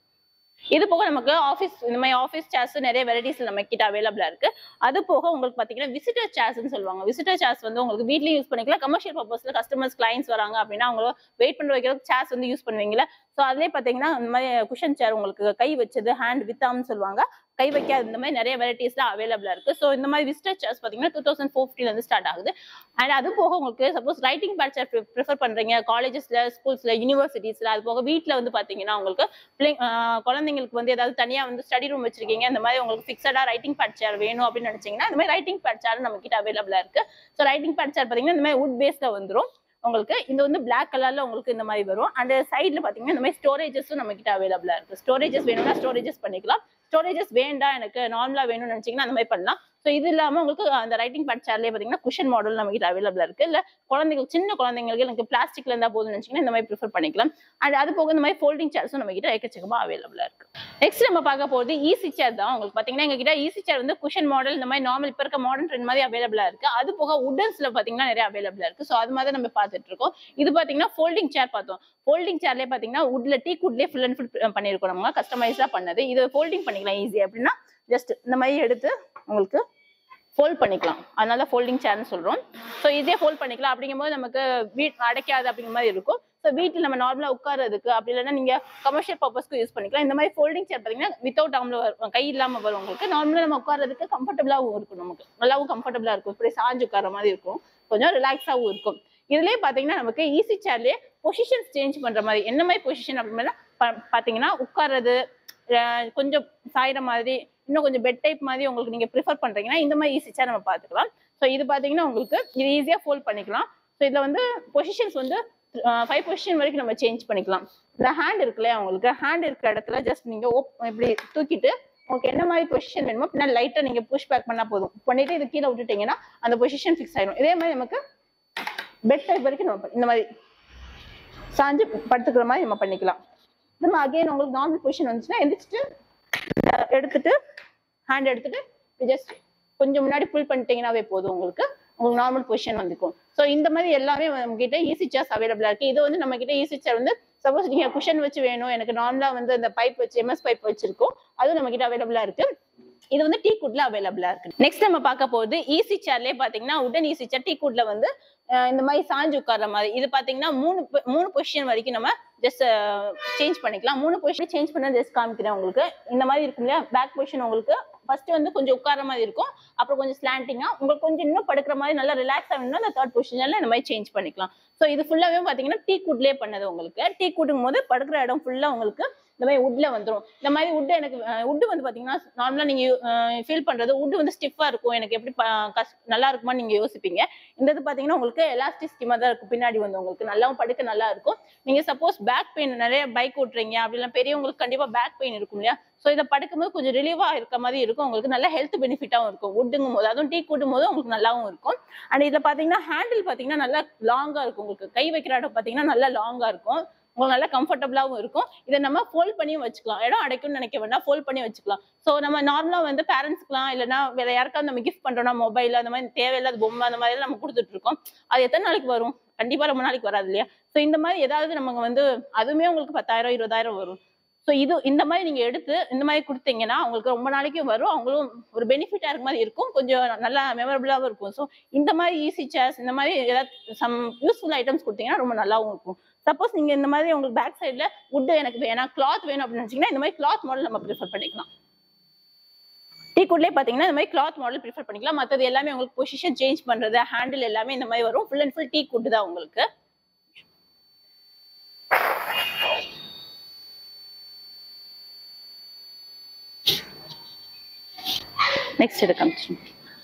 இது போக நமக்கு ஆஃபீஸ் இந்த மாதிரி ஆஃபீஸ் சேர்ஸ் நிறைய வெரைட்டிஸ் நம்ம கிட்ட அவைலபிளா இருக்கு அது போக உங்களுக்கு பாத்தீங்கன்னா விசிட்டர் சேர்ஸ்னு சொல்லுவாங்க விசிட்டர் சேர்ஸ் வந்து உங்களுக்கு வீட்லயும் யூஸ் பண்ணிக்கலாம் கமர்ஷியல் பர்பஸ்ல கஸ்டமர்ஸ் கிளைண்ட்ஸ் வராங்க அப்படின்னா அவங்க வெயிட் பண்ண வைக்கிறதுக்கு சேர்ஸ் வந்து யூஸ் பண்ணுவீங்களா ஸோ அதுலேயே பார்த்தீங்கன்னா இந்த மாதிரி குஷன் சேர் உங்களுக்கு கை வச்சது ஹேண்ட் வித்தாம்னு சொல்லுவாங்க கை வைக்காத இந்த மாதிரி நிறைய வெரைட்டிஸ்லாம் அவைலபிளா இருக்கு ஸோ இந்த மாதிரி விசிட்டர் சேர்ஸ் பார்த்தீங்கன்னா டூ தௌசண்ட் இருந்து ஸ்டார்ட் ஆகுது அண்ட் அது போக உங்களுக்கு suppose writing pad chair prefer பண்றீங்க காலேஜஸ்ல ஸ்கூல்ஸ்ல யூனிவர்சிட்டிஸ்ல அது போக வீட்டில் வந்து பார்த்தீங்கன்னா உங்களுக்கு பிள்ளைங்க ஆஹ் குழந்தைங்களுக்கு வந்து ஏதாவது தனியாக வந்து ஸ்டடி ரூம் வச்சிருக்கீங்க இந்த மாதிரி உங்களுக்கு ஃபிக்ஸடா ரைட்டிங் பேட் சேர் வேணும் அப்படின்னு நினைச்சீங்கன்னா இந்த மாதிரி ரைட்டிங் பேட் சேர் நம்ம கிட்ட அவைலபிளா இருக்கு ஸோ ரைட்டிங் பேட் சேர் பார்த்தீங்கன்னா இந்த மாதிரி வுட் பேஸ்ல வந்துரும் உங்களுக்கு இது வந்து Black கலர்ல உங்களுக்கு இந்த மாதிரி வரும் அண்ட் சைட்ல பாத்தீங்கன்னா இந்த மாதிரி ஸ்டோரேஜஸும் நம்ம கிட்ட அவைலபிளா இருக்கு ஸ்டோரேஜஸ் வேணும்னா ஸ்டோரேஜஸ் பண்ணிக்கலாம் ஸ்டோரேஜஸ் வேண்டாம் எனக்கு நார்மலா வேணும்னு நினைச்சீங்கன்னா அந்த மாதிரி பண்ணலாம் ஸோ இது இல்லாம உங்களுக்கு அந்த ரைட்டிங் பேட் சேர்லேயே பாத்தீங்கன்னா குஷன் மாடல் நம்ம கிட்ட அவைலபிளா இருக்கு இல்ல குழந்தைங்களுக்கு சின்ன குழந்தைங்களுக்கு எனக்கு பிளாஸ்டிக்ல இருந்தா போதும்னு நினைச்சீங்கன்னா இந்த மாதிரி ப்ரிஃபர் பண்ணிக்கலாம் அண்ட் அது போக இந்த மாதிரி ஃபோல்டிங் சேர்ஸும் நம்ம கிட்ட எக்கச்சக்கமா அவைலபிளா இருக்கு நெக்ஸ்ட் நம்ம பார்க்க போறது ஈஸி சேர் தான் உங்களுக்கு பாத்தீங்கன்னா எங்க கிட்ட ஈஸி சேர் வந்து குஷன் மாடல் இந்த மாதிரி நார்மல் இப்ப இருக்க மாடர்ன் ட்ரெண்ட் மாதிரி அவைலபிளா இருக்கு அது போக உடன்ஸ்ல பாத்தீங்கன்னா நிறைய அவைலபிளா இருக்கு ஸோ அது மாதிரி நம்ம பார்த்துட்டு இருக்கோம் இது பாத்தீங்கன்னா ஃபோல்டிங் சேர் பார்த்தோம் ஃபோல்டிங் சேர்லேயே பாத்தீங்கன்னா உட்ல டீ குட்லேயே ஃபுல் அண்ட் ஃபுல் பண்ணிருக்கோம் நம்ம கஸ்டமைஸா பண்ணது இது ஃபோல்டிங் பண்ணிக்கலாம் ஈஸி அப்படின்னா ஜஸ்ட் இந்த மாதிரி எடுத்து உங்களுக்கு ஃபோல்ட் பண்ணிக்கலாம் அதனால ஃபோல்டிங் சேர்னு சொல்றோம் ஸோ இதே ஃபோல்ட் பண்ணிக்கலாம் அப்படிங்கும்போது நமக்கு வீட் அடைக்காது அப்படிங்கிற மாதிரி இருக்கும் ஸோ வீட்டில் நம்ம நார்மலாக உட்காரதுக்கு அப்படி இல்லைன்னா நீங்க கமர்ஷியல் பர்பஸ்க்கு யூஸ் பண்ணிக்கலாம் இந்த மாதிரி ஃபோல்டிங் சேர் பார்த்தீங்கன்னா வித்தவுட் ஆம்ல வரும் கை இல்லாமல் வரும் உங்களுக்கு நார்மலாக நம்ம உட்காரதுக்கு கம்ஃபர்டபுளாகவும் இருக்கும் நமக்கு நல்லாவும் கம்ஃபர்டபுளாக இருக்கும் இப்படி சாஞ்சு உட்கார மாதிரி இருக்கும் கொஞ்சம் ரிலாக்ஸாகவும் இருக்கும் இதுலயே பாத்தீங்கன்னா நமக்கு ஈஸி சேர்லயே பொசிஷன்ஸ் சேஞ்ச் பண்ற மாதிரி என்ன மாதிரி பொசிஷன் அப்படின்னா பாத்தீங்கன்னா உட்கார்றது அஹ் கொஞ்சம் சாயிற மாதிரி இன்னும் கொஞ்சம் பெட் டைப் மாதிரி உங்களுக்கு நீங்க ப்ரிஃபர் பண்றீங்கன்னா இந்த மாதிரி ஈஸி சேர் நம்ம பாத்துக்கலாம் ஸோ இது பாத்தீங்கன்னா உங்களுக்கு இது ஈஸியா ஃபோல்ட் பண்ணிக்கலாம் ஸோ இதுல வந்து பொசிஷன்ஸ் வந்து ஃபைவ் பொசிஷன் வரைக்கும் நம்ம சேஞ்ச் பண்ணிக்கலாம் இந்த ஹேண்ட் இருக்குல்லையா உங்களுக்கு ஹேண்ட் இருக்கிற இடத்துல ஜஸ்ட் நீங்க op- இப்படி தூக்கிட்டு உங்களுக்கு என்ன மாதிரி பொசிஷன் வேணுமோ பின்னாடி லைட்டா நீங்க புஷ் பேக் பண்ணா போதும் பண்ணிட்டு இது கீழே விட்டுட்டீங்கன்னா அந்த பொசிஷன் ஃபிக்ஸ் ஆயிடும் இதே மாதிரி நமக்கு பெட் டைப் வரைக்கும் நம்ம ப- இந்த மாதிரி சாஞ்சு படுத்துக்கிற மாதிரி நம்ம பண்ணிக்கலாம் நம்ம அகைன் உங்களுக்கு நார்மல் பொசிஷன் வந்துச்சுன்னா எந்திரிச்சிட்டு அஹ், எடுத்துட்டு ஹேண்ட் எடுத்துட்டு ஜஸ்ட் கொஞ்சம் முன்னாடி புல் பண்ணிட்டீங்கன்னாவே போதும் உங்களுக்கு உங்களுக்கு நார்மல் பொசிஷன் வந்துக்கும் ஸோ இந்த மாதிரி எல்லாமே நம்ம கிட்ட ஈஸி சேர்ஸ் அவைலபிளா இருக்கு இது வந்து நம்ம கிட்ட ஈஸி சேர் வந்து சப்போஸ் நீங்க குஷன் வச்சு வேணும் எனக்கு நார்மலா வந்து அந்த பைப் வச்சு எம்எஸ் பைப் வச்சிருக்கோம் அதுவும் நம்ம கிட்ட அவைலபிளா இருக்கு இது வந்து டீ குட்ல அவைலபிளா இருக்கு நெக்ஸ்ட் நம்ம பார்க்க போகுது ஈஸி சேர்லயே பாத்தீங்கன்னா உடன் ஈஸி சேர் டீ குட்ல வந்து அஹ், இந்த மாதிரி சாஞ்சு உட்கார்ற மாதிரி இது பாத்தீங்கன்னா மூணு பொ- மூணு பொசிஷன் வரைக்கும் நம்ம ஜஸ்ட் சேஞ்ச் பண்ணிக்கலாம் மூணு பொசிஷன் சேஞ்ச் பண்ண ஜஸ்ட் காமிக்கிறேன் உங்களுக்கு இந்த மாதிரி இருக்கும் இல்லையா பேக் பொசிஷன் உங்களுக்கு ஃபர்ஸ்ட் வந்து கொஞ்சம் உட்கார்ற மாதிரி இருக்கும் அப்புறம் கொஞ்சம் ஸ்லாண்டிங்கா உங்களுக்கு கொஞ்சம் இன்னும் படுக்கிற மாதிரி நல்லா ரிலாக்ஸ் ஆகணும்னா அந்த தேர்ட் பொசிஷன்ல இந்த மாதிரி சேஞ்ச் பண்ணிக்கலாம் ஸோ இது ஃபுல்லாவே பாத்தீங்கன்னா டீ குட்லேயே பண்ணது உங்களுக்கு டீ குட்டும் போது படுக்கிற இடம் ஃபுல்லா உங்களுக்கு இந்த மாதிரி உட்ல வந்துரும் இந்த மாதிரி உட் எனக்கு உட் வந்து பாத்தீங்கன்னா நார்மலா நீங்க ஃபீல் பண்றது உட் வந்து ஸ்டிஃபா இருக்கும் எனக்கு எப்படி ப- கஷ்- நல்லா இருக்குமான்னு நீங்க யோசிப்பீங்க இந்த இது பாத்தீங்கன்னா உங்களுக்கு எலாஸ்டிக் ஸ்கிமா தான் இருக்கும் பின்னாடி வந்து உங்களுக்கு நல்லாவும் படுக்க நல்லா இருக்கும் நீங்க சப்போஸ் பேக் பெயின் நிறைய பைக் ஓட்டுறீங்க அப்படிலாம் பெரியவங்களுக்கு கண்டிப்பா பேக் பெயின் இருக்கும் இல்லையா ஸோ இதை படுக்கும்போது கொஞ்சம் ரிலீவா இருக்க மாதிரி இருக்கும் உங்களுக்கு நல்ல ஹெல்த் பெனிஃபிட்டாவும் இருக்கும் உட்டுங்கும் போது அதுவும் டீ கூட்டும் போது உங்களுக்கு நல்லாவும் இருக்கும் அண்ட் இதுல பாத்தீங்கன்னா ஹேண்டில் பாத்தீங்கன்னா நல்லா லாங்கா இருக்கும் உங்களுக்கு கை வைக்கிற இடம் பாத்தீங்கன்னா நல்லா லாங்கா இருக்கும் உங்களுக்கு நல்லா கம்ஃபர்டபுளாகவும் இருக்கும் இதை நம்ம ஃபோல்ட் பண்ணியும் வச்சுக்கலாம் இடம் அடைக்கும்னு நினைக்க வேண்டாம் ஃபோல்ட் பண்ணி வச்சுக்கலாம் ஸோ நம்ம நார்மலாக வந்து பேரண்ட்ஸ்க்குலாம் இல்லைன்னா வேற யாருக்காவது நம்ம கிஃப்ட் பண்றோம்னா மொபைல் அந்த மாதிரி தேவையில்லாத பொம்மை அந்த மாதிரி எல்லாம் நம்ம கொடுத்துட்டு இருக்கோம் அது எத்தனை நாளைக்கு வரும் கண்டிப்பா ரொம்ப நாளைக்கு வராது இல்லையா ஸோ இந்த மாதிரி ஏதாவது நமக்கு வந்து அதுவுமே உங்களுக்கு பத்தாயிரம் இருபதாயிரம் வரும் ஸோ இது இந்த மாதிரி நீங்க எடுத்து இந்த மாதிரி கொடுத்தீங்கன்னா உங்களுக்கு ரொம்ப நாளைக்கு வரும் அவங்களும் ஒரு பெனிஃபிட்டா இருக்க மாதிரி இருக்கும் கொஞ்சம் நல்லா மெமரபிளாகவும் இருக்கும் ஸோ இந்த மாதிரி ஈஸி சேர்ஸ் இந்த மாதிரி ஏதாவது சம் யூஸ்ஃபுல் ஐட்டம்ஸ் கொடுத்தீங்கன்னா ரொம்ப நல்லாவும் இருக்கும் சப்போஸ் நீங்க இந்த மாதிரி உங்களுக்கு பேக் சைடில் வுட் எனக்கு வேணாம் கிளாத் வேணும் அப்படின்னு நினைச்சீங்கன்னா இந்த மாதிரி கிளாத் மாடல் நம்ம ப்ரிஃபர் பண்ணிக்கலாம் டீ குட்லேயே பார்த்தீங்கன்னா இந்த மாதிரி கிளாத் மாடல் ப்ரிஃபர் பண்ணிக்கலாம் மற்றது எல்லாமே உங்களுக்கு பொசிஷன் சேஞ்ச் பண்றது ஹேண்டில் எல்லாமே இந்த மாதிரி வரும் full and full teak wood தான் உங்களுக்கு நெக்ஸ்ட் இது காமிச்சு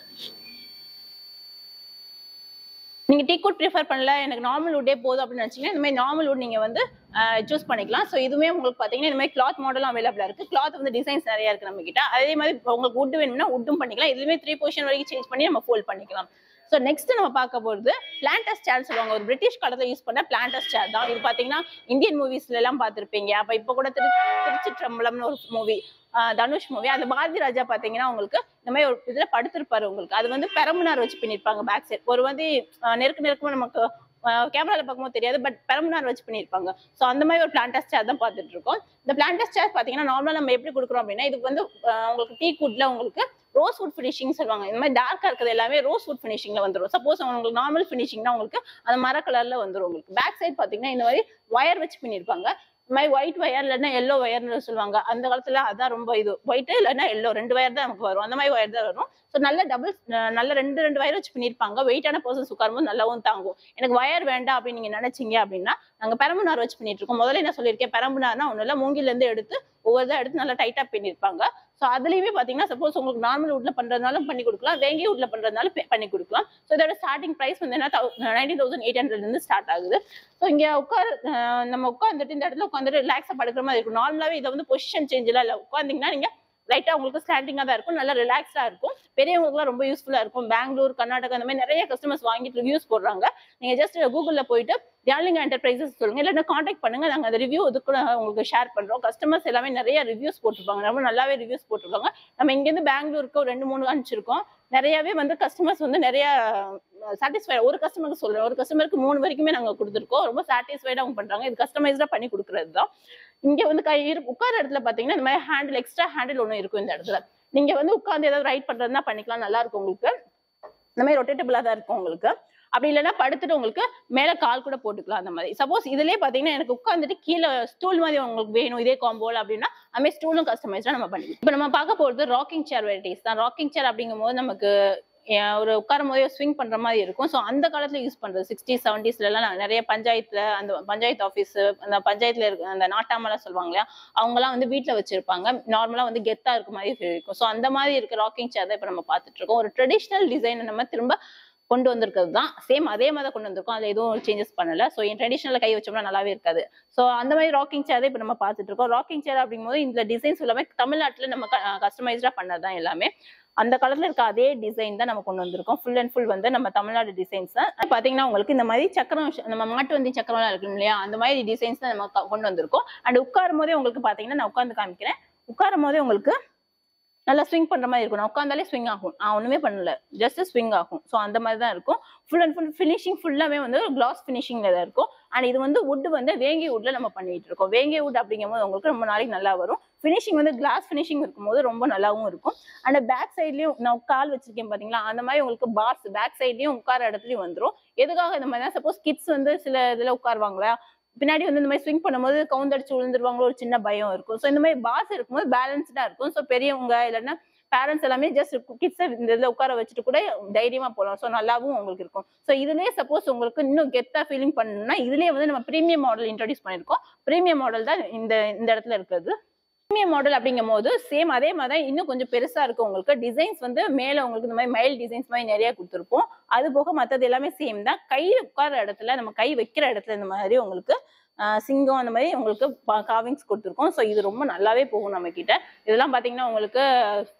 நீங்க டீ குட் ப்ரிஃபர் பண்ணல எனக்கு நார்மல் வுட்டே போதும் அப்படின்னு நினைச்சீங்கன்னா இந்த மாதிரி நார்மல் வுட் நீங்க வந்து சூஸ் பண்ணிக்கலாம் ஸோ இதுவுமே உங்களுக்கு பாத்தீங்கன்னா இந்த மாதிரி கிளாத் மாடலும் அவைலபிளா இருக்கு கிளாத் வந்து டிசைன்ஸ் நிறைய இருக்கு நம்ம கிட்ட அதே மாதிரி இப்போ உங்களுக்கு வுட் வேணும்னா வுட்டும் பண்ணிக்கலாம் இதுலயுமே த்ரீ பொசிஷன் வரைக்கும் சேஞ்ச் பண்ணி நம்ம ஃபோல்ட் பண்ணிக்கலாம் ஸோ நெக்ஸ்ட் நம்ம பார்க்க போகிறது பிளான்டஸ் சேர் சொல்லுவாங்க ஒரு பிரிட்டிஷ் காலத்தில் யூஸ் பண்ண பிளான்டஸ் சேர் தான் இது பார்த்தீங்கன்னா இந்தியன் மூவிஸ்ல எல்லாம் பார்த்துருப்பீங்க அப்போ இப்போ கூட திரு திருச்சிற்றம்பலம்னு ஒரு மூவி தனுஷ் மூவி அந்த பாரதி ராஜா பார்த்தீங்கன்னா உங்களுக்கு இந்த மாதிரி ஒரு இதில் படுத்திருப்பாரு உங்களுக்கு அது வந்து பெரம்புனார் வச்சு பண்ணியிருப்பாங்க பேக் சைட் ஒரு வந்து அஹ், நெருக்க நெருக்கமாக நமக்கு கேமரால பார்க்கும்போது தெரியாது பட் பெரம்புனார் வச்சு பண்ணியிருப்பாங்க ஸோ அந்த மாதிரி ஒரு பிளான்டஸ் சேர் தான் பார்த்துட்டு இருக்கோம் இந்த பிளான்டஸ் சேர் பார்த்தீங்கன்னா நார்மலாக நம்ம எப்படி கொடுக்குறோம் அப்படின்னா இதுக்கு வந்து அஹ், உங்களுக்கு டீ குட்ல உங்களுக்கு ரோஸ் வுட் ஃபினிஷிங் சொல்லுவாங்க இந்த மாதிரி டார்க்கா இருக்கிறது எல்லாமே ரோஸ் வுட் ஃபினிஷிங்ல வந்துடும் சப்போஸ் உங்களுக்கு நார்மல் ஃபினிஷிங்னா உங்களுக்கு அந்த மர கலர்ல வந்துடும் உங்களுக்கு பேக் சைடு பாத்தீங்கன்னா இந்த மாதிரி ஒயர் வச்சு பண்ணியிருப்பாங்க இந்த மாதிரி ஒயிட் ஒயர் இல்லைன்னா எல்லோ ஒயர்னு சொல்லுவாங்க அந்த காலத்துல அதான் ரொம்ப இது ஒயிட் இல்லைன்னா எல்லோ ரெண்டு ஒயர் தான் நமக்கு வரும் அந்த மாதிரி ஒயர் தான் வரும் ஸோ நல்ல டபுள் நல்ல ரெண்டு ரெண்டு ஒயர் வச்சு பண்ணியிருப்பாங்க வெயிட்டான பர்சன்ஸ் உட்காரும்போது நல்லாவும் தாங்கும் எனக்கு ஒயர் வேண்டாம் அப்படின்னு நீங்க நினைச்சீங்க அப்படின்னா நாங்க பெரம்புனார் வச்சு பண்ணிட்டு இருக்கோம் முதல்ல என்ன சொல்லியிருக்கேன் பெரம்புனார்னா ஒன்றும் இல்லை மூங்கில இருந்து எடுத்து ஒவ்வொரு இதாக எடுத்து நல்லா டைட்டா பண்ணியிருப்பாங்க ஸோ அதுலயுமே பாத்தீங்கன்னா சப்போஸ் உங்களுக்கு நார்மல் வுட்ல பண்றதுனாலும் பண்ணி கொடுக்கலாம் வேங்கி வுட்ல பண்றதுனாலும் பே- பண்ணி கொடுக்கலாம் ஸோ இதோட ஸ்டார்டிங் பிரைஸ் வந்து என்ன நைன்டீன் தௌசண்ட் எயிட் ஹண்ட்ரட்ல இருந்து ஸ்டார்ட் ஆகுது ஸோ இங்க உட்கார் அஹ் நம்ம உட்காந்துட்டு இந்த இடத்துல உட்காந்துட்டு ரிலாக்ஸா படுக்கிற மாதிரி இருக்கும் நார்மலாவே இதை வந்து பொசிஷன் சேஞ்ச் எல்லாம் இல்லை உட்காந்தீங்கன்னா நீங்க லைட்டா உங்களுக்கு ஸ்டாண்டிங்கா தான் இருக்கும் நல்லா ரிலாக்ஸ்டா இருக்கும் பெரியவங்களுக்குலாம் ரொம்ப யூஸ்ஃபுல்லா இருக்கும் பெங்களூர் கர்நாடகா அந்த மாதிரி நிறைய கஸ்டமர்ஸ் வாங்கிட்டு ரிவ்யூஸ் போடுறாங்க நீங்க ஜஸ்ட் கூகுள்ல போயிட்டு தியாலிங் என்டர்பிரைசஸ் சொல்லுங்க இல்லைன்னா காண்டாக்ட் பண்ணுங்க நாங்க அந்த ரிவ்யூ இதுக்கு உங்களுக்கு ஷேர் பண்றோம் கஸ்டமர்ஸ் எல்லாமே நிறைய ரிவ்யூஸ் போட்டிருப்பாங்க ரொம்ப நல்லாவே ரிவ்யூஸ் போட்டிருக்காங்க நம்ம இங்கேருந்து பெங்களூருக்கு ஒரு ரெண்டு மூணு அனுப்பிச்சிருக்கோம் நிறையவே வந்து கஸ்டமர்ஸ் வந்து நிறைய சாட்டிஸ்ஃபை ஒரு கஸ்டமருக்கு சொல்றேன் ஒரு கஸ்டமருக்கு மூணு வரைக்குமே நாங்க கொடுத்துருக்கோம் ரொம்ப சாட்டிஸ்ஃபைடா அவங்க பண்றாங்க இது கஸ்டமைஸ்டா பண்ணி கொடுக்கறது தான் இங்க வந்து கை இரு- உட்கார இடத்துல பாத்தீங்கன்னா இந்த மாதிரி ஹேண்டில் எக்ஸ்ட்ரா ஹேண்டில் ஒன்று இருக்கும் இந்த இடத்துல நீங்க வந்து உட்கார்ந்து ஏதாவது ரைட் பண்றதுனா பண்ணிக்கலாம் நல்லா இருக்கும் உங்களுக்கு இந்த மாதிரி ரொட்டேட்டபிளா தான் இருக்கும் உங்களுக்கு அப்படி இல்லைன்னா படுத்துட்டு உங்களுக்கு மேல கால் கூட போட்டுக்கலாம் அந்த மாதிரி சப்போஸ் இதுலயே பாத்தீங்கன்னா எனக்கு உட்காந்துட்டு கீழே ஸ்டூல் மாதிரி உங்களுக்கு வேணும் இதே காம்போல அப்படின்னா அந்த மாதிரி ஸ்டூலும் கஸ்டமைஸ்டா நம்ம பண்ணிக்கலாம் இப்போ நம்ம பார்க்க போறது ராக்கிங் சேர் வெரைட்டிஸ் தான் ராக்கிங் சேர் அப்படிங்கும் போது நமக்கு அஹ், ஒரு உட்காரும் போதே ஸ்விங் பண்ற மாதிரி இருக்கும் ஸோ அந்த காலத்துல யூஸ் பண்றது சிக்ஸ்டி செவன்டிஸ்ல எல்லாம் நான் நிறைய பஞ்சாயத்துல அந்த பஞ்சாயத்து ஆஃபீஸ் அந்த பஞ்சாயத்துல இருக்க அந்த நாட்டாமெல்லாம் சொல்லுவாங்க இல்லையா அவங்கலாம் வந்து வீட்ல வச்சிருப்பாங்க நார்மலா வந்து கெத்தா இருக்க மாதிரி feel இருக்கும் ஸோ அந்த மாதிரி இருக்க ராக்கிங் சேர் தான் இப்போ நம்ம பார்த்துட்டு இருக்கோம் ஒரு ட்ரெடிஷ்னல் டிசைனை நம்ம திரும்ப கொண்டு வந்திருக்கிறது தான் சேம் அதே மாதிரி தான் கொண்டு வந்திருக்கோம் அதில் எதுவும் சேஞ்சஸ் பண்ணல ஸோ என் ட்ரெடிஷ்னலில் கை வச்சோம்னா நல்லாவே இருக்காது ஸோ அந்த மாதிரி ராக்கிங் சேர் தான் இப்போ நம்ம பார்த்துட்டு இருக்கோம் ராக்கிங் சேர் அப்படிங்கும்போது இந்த டிசைன்ஸ் எல்லாமே தமிழ்நாட்டில் நம்ம கஸ்டமைஸ்டாக பண்ணது தான் எல்லாமே அந்த காலத்துல இருக்க அதே டிசைன் தான் நம்ம கொண்டு வந்திருக்கோம் ஃபுல் அண்ட் ஃபுல் வந்து நம்ம தமிழ்நாடு டிசைன்ஸ் தான் பாத்தீங்கன்னா உங்களுக்கு இந்த மாதிரி சக்கரம் நம்ம மாட்டு வந்தி சக்கரம்லாம் இருக்கு இல்லையா அந்த மாதிரி டிசைன்ஸ் தான் நம்ம க- கொண்டு வந்திருக்கோம் அண்ட் உட்காரும் போதே உங்களுக்கு பாத்தீங்கன்னா நான் உட்காந்து காமிக்கிறேன் உட்காரும் போதே உங்களுக்கு நல்லா ஸ்விங் பண்ற மாதிரி இருக்கும் நான் உட்காந்தாலே ஸ்விங் ஆகும் நான் ஒண்ணுமே பண்ணல ஜஸ்ட் ஸ்விங் ஆகும் ஸோ அந்த மாதிரி தான் இருக்கும் ஃபுல் அண்ட் ஃபுல் ஃபினிஷிங் ஃபுல்லாமே வந்து கிளாஸ் ஃபினிஷிங்ல தான் இருக்கும் அண்ட் இது வந்து wood வந்து வேங்கி வுட்ல நம்ம பண்ணிட்டு இருக்கோம் வேங்கி வுட் அப்படிங்கும்போது உங்களுக்கு ரொம்ப நாளைக்கு நல்லா வரும் ஃபினிஷிங் வந்து கிளாஸ் ஃபினிஷிங் இருக்கும்போது ரொம்ப நல்லாவும் இருக்கும் அண்ட் பேக் சைட்லயும் நான் கால் வச்சிருக்கேன் பாத்தீங்களா அந்த மாதிரி உங்களுக்கு பார்ஸ் பேக் சைட்லயும் உட்கார இடத்துலயும் வந்துரும் எதுக்காக இந்த மாதிரி சப்போஸ் கிட்ஸ் வந்து சில இதுல உட்காருவாங்களா பின்னாடி வந்து இந்த மாதிரி ஸ்விங் பண்ணும்போது கவுந்தடிச்சு விழுந்துருவாங்களோ ஒரு சின்ன பயம் இருக்கும் ஸோ இந்த மாதிரி பாஸ் இருக்கும்போது பேலன்ஸ்டா இருக்கும் ஸோ பெரியவங்க இல்லைன்னா பேரண்ட்ஸ் எல்லாமே ஜஸ்ட் கிட்ஸை இந்த இதில் உட்கார வச்சுட்டு கூட தைரியமா போகலாம் ஸோ நல்லாவும் உங்களுக்கு இருக்கும் ஸோ இதுலயே சப்போஸ் உங்களுக்கு இன்னும் கெத்தா ஃபீலிங் பண்ணணும்னா இதுலயே வந்து நம்ம ப்ரீமியம் மாடல் இன்ட்ரடியூஸ் பண்ணியிருக்கோம் ப்ரீமியம் மாடல் தான் இந்த இந்த இடத்துல இருக்கிறது ப்ரீமியம் மாடல் அப்படிங்கும் போது சேம் அதே மாதிரி தான் இன்னும் கொஞ்சம் பெருசா இருக்கும் உங்களுக்கு டிசைன்ஸ் வந்து மேல உங்களுக்கு இந்த மாதிரி மைல் டிசைன்ஸ் மாதிரி நிறைய கொடுத்துருப்போம் அது போக மற்றது எல்லாமே சேம் தான் கை உட்கார இடத்துல நம்ம கை வைக்கிற இடத்துல இந்த மாதிரி உங்களுக்கு ஆஹ், சிங்கம் அந்த மாதிரி உங்களுக்கு காவிங்ஸ் கொடுத்துருக்கோம் ஸோ இது ரொம்ப நல்லாவே போகும் நம்ம கிட்ட இதெல்லாம் பாத்தீங்கன்னா உங்களுக்கு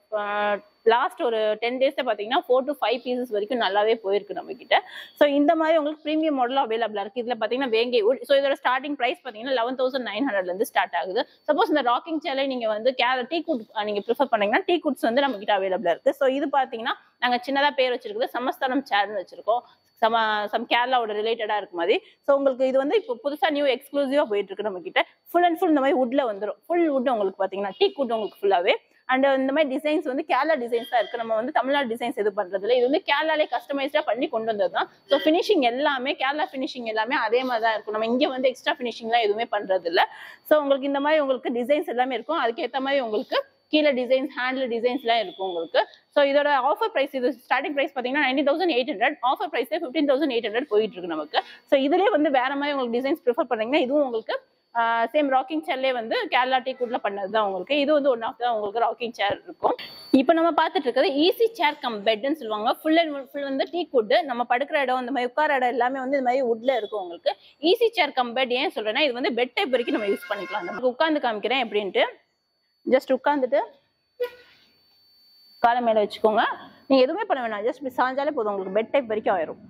லாஸ்ட் ஒரு டென் டேஸ்ல பாத்தீங்கன்னா ஃபோர் டு ஃபைவ் பீசஸ் வரைக்கும் நல்லாவே போயிருக்கு நம்ம கிட்ட ஸோ இந்த மாதிரி உங்களுக்கு ப்ரீமியம் மாடலும் அவைலபிளா இருக்கு இதுல பாத்தீங்கன்னா வேங்கை வுட் ஸோ இதோட ஸ்டார்டிங் பிரைஸ் பாத்தீங்கன்னா லெவன் தௌசண்ட் நைன் ஹண்ட்ரட்ல இருந்து ஸ்டார்ட் ஆகுது சப்போஸ் இந்த ராக்கிங் சேலை நீங்க வந்து கேர டீ குட் நீங்க ப்ரிஃபர் பண்ணீங்கன்னா டீ குட்ஸ் வந்து நம்ம கிட்ட அவைலபிளா இருக்கு ஸோ இது பாத்தீங்கன்னா நாங்க சின்னதா பேர் வச்சிருக்குது சமஸ்தானம் சேர்னு வச்சிருக்கோம் சம சம் கேரளாவோட ரிலேட்டடா இருக்கு மாதிரி ஸோ உங்களுக்கு இது வந்து இப்போ புதுசா நியூ எக்ஸ்க்ளூசிவா போயிட்டு இருக்கு நம்ம கிட்ட ஃபுல் அண்ட் ஃபுல் இந்த மாதிரி வுட்ல வந்துடும் ஃபுல் வுட் உங்களுக்கு பாத்தீங்கன்னா டீ குட் உங்களுக்கு ஃபுல்லாவே அண்ட் இந்த மாதிரி டிசைன்ஸ் வந்து கேரளா டிசைன்ஸ் தான் இருக்கு நம்ம வந்து தமிழ்நாடு டிசைன்ஸ் எது பண்றது இல்லை இது வந்து கேரளாலே கஸ்டமைஸ்டா பண்ணி கொண்டு வந்தது தான் ஸோ ஃபினிஷிங் எல்லாமே கேரளா ஃபினிஷிங் எல்லாமே அதே மாதிரி தான் இருக்கும் நம்ம இங்க வந்து எக்ஸ்ட்ரா ஃபினிஷிங்லாம் எதுவுமே பண்றது இல்ல ஸோ உங்களுக்கு இந்த மாதிரி உங்களுக்கு டிசைன்ஸ் எல்லாமே இருக்கும் அதுக்கேற்ற மாதிரி உங்களுக்கு கீழே டிசைன்ஸ் ஹேண்ட்ல டிசைன்ஸ்லாம் இருக்கும் உங்களுக்கு ஸோ இதோட ஆஃபர் பிரைஸ் இது ஸ்டார்டிங் பிரைஸ் பார்த்தீங்கன்னா nineteen thousand eight hundred offer price fifteen thousand eight hundred போயிட்டு இருக்கு நமக்கு ஸோ இதுலேயே வந்து வேற மாதிரி உங்களுக்கு டிசைன்ஸ் ப்ரிஃபர் பண்ணீங்கன்னா இதுவும் உங்களுக்கு சேம் ராக்கிங் சேர்லேயே வந்து கேரளா டீ குட்ல பண்ணது தான் உங்களுக்கு இது வந்து ஒன் ஆஃப் தான் உங்களுக்கு ராக்கிங் சேர் இருக்கும் இப்போ நம்ம பார்த்துட்டு இருக்கிறது ஈஸி சேர் கம் பெட்னு சொல்லுவாங்க ஃபுல் அண்ட் ஃபுல் வந்து டீ குட் நம்ம படுக்கிற இடம் இந்த மாதிரி உட்கார இடம் எல்லாமே வந்து இந்த மாதிரி வுட்ல இருக்கும் உங்களுக்கு ஈஸி சேர் கம் பெட் ஏன் சொல்றேன்னா இது வந்து பெட் டைப் வரைக்கும் நம்ம யூஸ் பண்ணிக்கலாம் நமக்கு உட்காந்து காமிக்கிறேன் எப்படின்ட்டு ஜஸ்ட் உட்காந்துட்டு காலை மேல வச்சுக்கோங்க நீங்க எதுவுமே பண்ண வேணாம் ஜஸ்ட் இப்படி சாஞ்சாலே போதும் உங்களுக்கு பெட் டைப் வரைக்கும் ஆயிரும்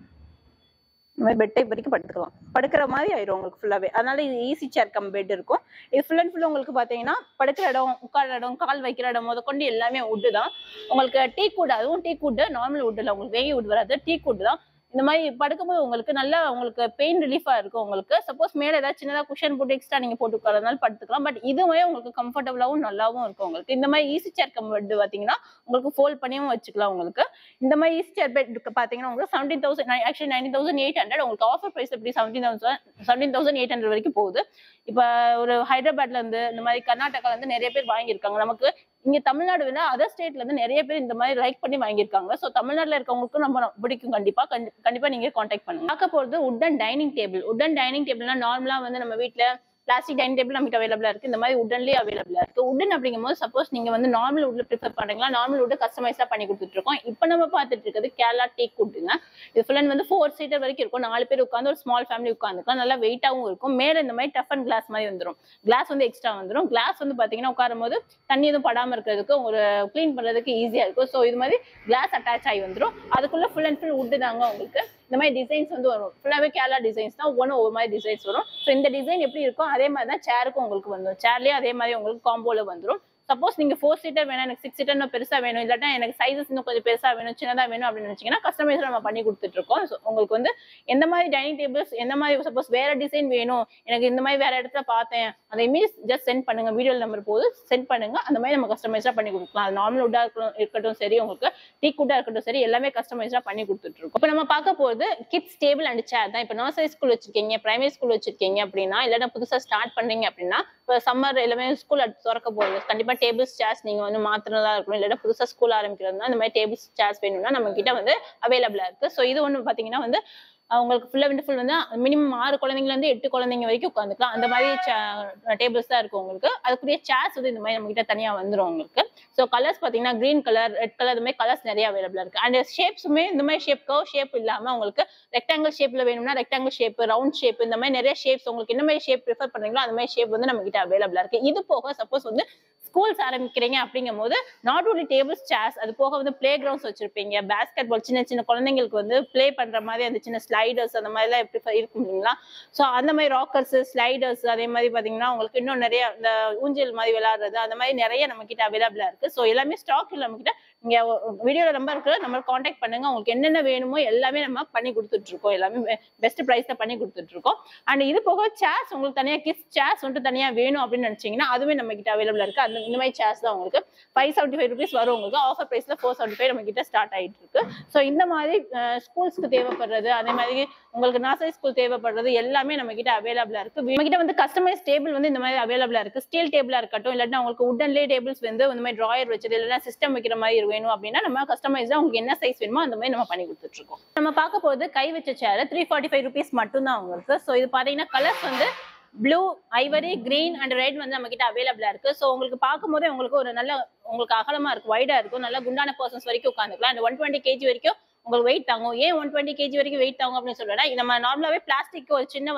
இந்த மாதிரி பெட் டைப் வரைக்கும் படுத்துக்கலாம் படுக்கிற மாதிரி ஆயிரும் உங்களுக்கு ஃபுல்லாவே அதனால இது ஈஸி சேர் கம் பெட் இருக்கும் இது ஃபுல் அண்ட் ஃபுல் உங்களுக்கு பாத்தீங்கன்னா படுக்கிற இடம் உட்கார இடம் கால் வைக்கிற இடம் முத கொண்டு எல்லாமே உட்டு தான் உங்களுக்கு டீ குட் அதுவும் டீ குட் நார்மல் வுட் இல்லை உங்களுக்கு வேகி வுட் வராது டீ குட் தான் இந்த மாதிரி படுக்கும்போது உங்களுக்கு நல்லா உங்களுக்கு பெயின் ரிலீஃபா இருக்கும் உங்களுக்கு சப்போஸ் மேல ஏதாவது சின்னதா குஷன் போட்டு எக்ஸ்ட்ரா நீங்க போட்டு உட்காரனால படுத்துக்கலாம் பட் இதுவே உங்களுக்கு கம்ஃபர்டபுளாவும் நல்லாவும் இருக்கும் உங்களுக்கு இந்த மாதிரி ஈஸி சேர் கம் பெட் பாத்தீங்கன்னா உங்களுக்கு ஃபோல்ட் பண்ணியும் வச்சுக்கலாம் உங்களுக்கு இந்த மாதிரி ஈஸி சேர் பெட் பாத்தீங்கன்னா உங்களுக்கு seventeen thousand actually nineteen thousand eight hundred உங்களுக்கு ஆஃபர் பிரைஸ் எப்படி seventeen thousand seventeen thousand eight hundred வரைக்கும் போகுது இப்போ ஒரு ஹைதராபாத்ல இருந்து இந்த மாதிரி கர்நாடகால இருந்து நிறைய பேர் வாங்கியிருக்காங்க நமக்கு இங்க தமிழ்நாடு விட அதர் ஸ்டேட்ல இருந்து நிறைய பேர் இந்த மாதிரி லைக் பண்ணி வாங்கியிருக்காங்க ஸோ தமிழ்நாட்டுல இருக்கவங்களுக்கும் நம்ம பிடிக்கும் கண்டிப்பா கண்டி- கண்டிப்பா நீங்க காண்டாக்ட் பண்ணுங்க பார்க்க போறது wooden dining table wooden dining டேபிள்னா நார்மலா வந்து நம்ம வீட்ல பிளாஸ்டிக் டைனிங் டேபிள் நமக்கு அவைலபிளா இருக்கு இந்த மாதிரி உடன்லயே அவைலபிளா இருக்கு உடன் அப்படிங்கும் போது சப்போஸ் நீங்க வந்து நார்மல் உட்ல ப்ரிஃபர் பண்றீங்களா நார்மல் உட் கஸ்டமைஸா பண்ணி கொடுத்துட்டு இருக்கோம் இப்போ நம்ம பார்த்துட்டு இருக்கிறது கேரளா டீக் உட்டுங்க இது ஃபுல் அண்ட் வந்து ஃபோர் சீட்டர் வரைக்கும் இருக்கும் நாலு பேர் உட்காந்து ஒரு ஸ்மால் ஃபேமிலி உட்காந்துக்கலாம் நல்லா வெயிட்டாவும் இருக்கும் மேல இந்த மாதிரி டஃப் அண்ட் கிளாஸ் மாதிரி வந்துரும் கிளாஸ் வந்து எக்ஸ்ட்ரா வந்துரும் கிளாஸ் வந்து பாத்தீங்கன்னா உட்காரும் போது தண்ணி எதுவும் படாம இருக்கிறதுக்கு ஒரு க்ளீன் பண்றதுக்கு ஈஸியா இருக்கும் ஸோ இது மாதிரி கிளாஸ் அட்டாச் ஆகி வந்துரும் அதுக்குள்ள ஃபுல் அண்ட் ஃபுல் உட் தாங்க உங்களுக்கு இந்த மாதிரி டிசைன்ஸ் வந்து வரும் ஃபுல்லாவே கேரளா டிசைன்ஸ் தான் ஒவ்வொன்றும் ஒவ்வொரு மாதிரி டிசைன்ஸ் வரும் ஸோ இந்த டிசைன் எப்படி இருக்கும் அதே மாதிரி தான் சேருக்கும் உங்களுக்கு வந்துடும் சேர்லயே அதே மாதிரி உங்களுக்கு காம்போல வந்துரும் சப்போஸ் நீங்க ஃபோர் சீட்டர் வேணும் எனக்கு சிக்ஸ் சீட்டர் இன்னும் பெருசா வேணும் இல்லாட்டா எனக்கு சைஸஸ் இன்னும் கொஞ்சம் பெருசா வேணும் சின்னதா வேணும் அப்படின்னு நினைச்சீங்கன்னா கஸ்டமைஸ் நம்ம பண்ணி கொடுத்துட்டு இருக்கோம் So, உங்களுக்கு வந்து எந்த மாதிரி டைனிங் டேபிள்ஸ் எந்த மாதிரி சப்போஸ் வேற டிசைன் வேணும் எனக்கு இந்த மாதிரி வேற இடத்துல பார்த்தேன் அந்த இமேஜ் ஜஸ்ட் சென்ட் பண்ணுங்க வீடியோ நம்பர் போது சென்ட் பண்ணுங்க அந்த மாதிரி நம்ம கஸ்டமைஸா பண்ணி கொடுக்கலாம் அது நார்மல் உட்டா இருக்கட்டும் சரி உங்களுக்கு டீ குட்டா இருக்கட்டும் சரி எல்லாமே கஸ்டமைஸா பண்ணி கொடுத்துட்டு இருக்கோம் இப்போ நம்ம பார்க்க போறது கிட்ஸ் டேபிள் அண்ட் சேர் தான் இப்போ நர்சரி ஸ்கூல் வச்சிருக்கீங்க பிரைமரி ஸ்கூல் வச்சிருக்கீங்க அப்படின்னா இல்லைன்னா புதுசா ஸ்டார்ட் பண்றீங்க அப்படின்னா இப்போ சம்மர் எல்லாமே ஸ்கூல் திறக்க போகுது கண்டிப்பா டேபிள்ஸ் சேர்ஸ் நீங்க வந்து மாத்திரதா இருக்கணும் இல்லைன்னா புதுசா ஸ்கூல் ஆரம்பிக்கிறதுனா இந்த மாதிரி டேபிள்ஸ் சேர்ஸ் வேணும்னா நம்ம கிட்ட வந்து அவைலபிளா இருக்கு ஸோ இது ஒன்று பாத்தீங்கன்னா வந்து அவங்களுக்கு ஃபுல் அண்ட் ஃபுல் வந்து மினிமம் ஆறு குழந்தைங்கல இருந்து எட்டு குழந்தைங்க வரைக்கும் உட்காந்துக்கலாம் அந்த மாதிரி டேபிள்ஸ் தான் இருக்கும் உங்களுக்கு அதுக்குரிய சேர்ஸ் வந்து இந்த மாதிரி நம்ம கிட்ட தனியா வந்துரும் உங்களுக்கு ஸோ கலர்ஸ் பாத்தீங்கன்னா கிரீன் கலர் ரெட் கலர் இந்த மாதிரி கலர்ஸ் நிறைய அவைலபிளா இருக்கு அண்ட் ஷேப்ஸுமே இந்த மாதிரி ஷேப் கர்வ் ஷேப் இல்லாம உங்களுக்கு ரெக்டாங்கிள் ஷேப்ல வேணும்னா ரெக்டாங்கிள் ஷேப் ரவுண்ட் ஷேப் இந்த மாதிரி நிறைய ஷேப்ஸ் உங்களுக்கு என்ன மாதிரி ஷேப் ப்ரிஃபர் பண்றீங்களோ அந்த மாதிரி ஷேப் வந்து நம்ம கிட்ட அவைலபிளா இருக்கு இது போக சப்போஸ் வந்து ஸ்கூல்ஸ் ஆரம்பிக்கிறீங்க அப்படிங்கும் போது நாட் only டேபிள்ஸ் சேர்ஸ் அது போக வந்து பிளே கிரவுண்ட்ஸ் வச்சிருப்பீங்க பேஸ்கெட் பால் சின்ன சின்ன குழந்தைங்களுக்கு வந்து ப்ளே பண்ற மாதிரி அந்த சின்ன ஸ்லைடர்ஸ் அந்த மாதிரிலாம் எப்படி இருக்கும் இல்லைங்களா ஸோ அந்த மாதிரி ராக்கர்ஸ் ஸ்லைடர்ஸ் அதே மாதிரி பாத்தீங்கன்னா உங்களுக்கு இன்னும் நிறைய இந்த ஊஞ்சல் மாதிரி விளையாடுறது அந்த மாதிரி நிறைய நம்ம கிட்ட அவைலபிளா இருக்கு ஸோ எல்லாமே ஸ்டாக் நம்ம கிட்ட நீங்க வீடியோல நம்பர் இருக்கு நம்ம காண்டாக்ட் பண்ணுங்க உங்களுக்கு என்னென்ன வேணுமோ எல்லாமே நம்ம பண்ணி கொடுத்துட்டு இருக்கோம் எல்லாமே பெஸ்ட் ப்ரைஸ்ல பண்ணி கொடுத்துட்டு இருக்கோம் அண்ட் இது போக சேர்ஸ் உங்களுக்கு தனியா கிட்ஸ் சேர்ஸ் வந்துட்டு தனியா வேணும் அப்படின்னு நினைச்சீங்கன்னா அதுவே நம்ம கிட்ட அவைலபிளா இருக்கு அந்த இந்த மாதிரி சேர்ஸ் தான் உங்களுக்கு ஃபைவ் செவன்டி ஃபைவ் ருபீஸ் வரும் உங்களுக்கு ஆஃபர் பிரைஸ்ல ஃபோர் செவன்டி ஃபைவ் நம்ம கிட்ட ஸ்டார்ட் ஆயிட்டு இருக்கு ஸோ இந்த மாதிரி ஸ்கூல்ஸ்க்கு தேவைப்படுறது அதே மாதிரி உங்களுக்கு நர்சரி ஸ்கூல் தேவைப்படுறது எல்லாமே நம்ம கிட்ட அவைலபிளா இருக்கு நம்ம கிட்ட வந்து கஸ்டமைஸ் டேபிள் வந்து இந்த மாதிரி அவைலபிளா இருக்கு ஸ்டீல் டேபிளா இருக்கட்டும் இல்லாட்டா உங்களுக்கு உட்டன்லே டேபிள்ஸ் வந்து இந்த மாதிரி டிராயர் வச்சது இல்லைன்னா சிஸ்டம் வைக்கிற மாதிரி வேணும் அப்படின்னா நம்ம கஸ்டமைஸா உங்களுக்கு என்ன சைஸ் வேணுமோ அந்த மாதிரி நம்ம பண்ணி கொடுத்துட்டு இருக்கோம் நம்ம பார்க்க போகுது கை வச்ச chair three forty five rupees மட்டும் தான் உங்களுக்கு ஸோ இது பாத்தீங்கன்னா கலர்ஸ் வந்து blue ivory green and red வந்து நம்ம கிட்ட அவைலபிளா இருக்கு ஸோ உங்களுக்கு பார்க்கும்போதே உங்களுக்கு ஒரு நல்ல உங்களுக்கு அகலமா இருக்கும் வைடா இருக்கும் நல்ல குண்டான பர்சன்ஸ் வரைக்கும் உட்காந்துக்கலாம் அண்ட் ஒன் டுவெண்ட்டி கேஜி வரைக்கும் உங்களுக்கு வெயிட் தாங்கும் ஏன் ஒன் டுவெண்ட்டி கேஜி வரைக்கும் வெயிட் தாங்கும் அப்படின்னு சொல்றேன்னா நம்ம நார்மலாவே பிளாஸ்டிக் ஒரு சின்ன வந்து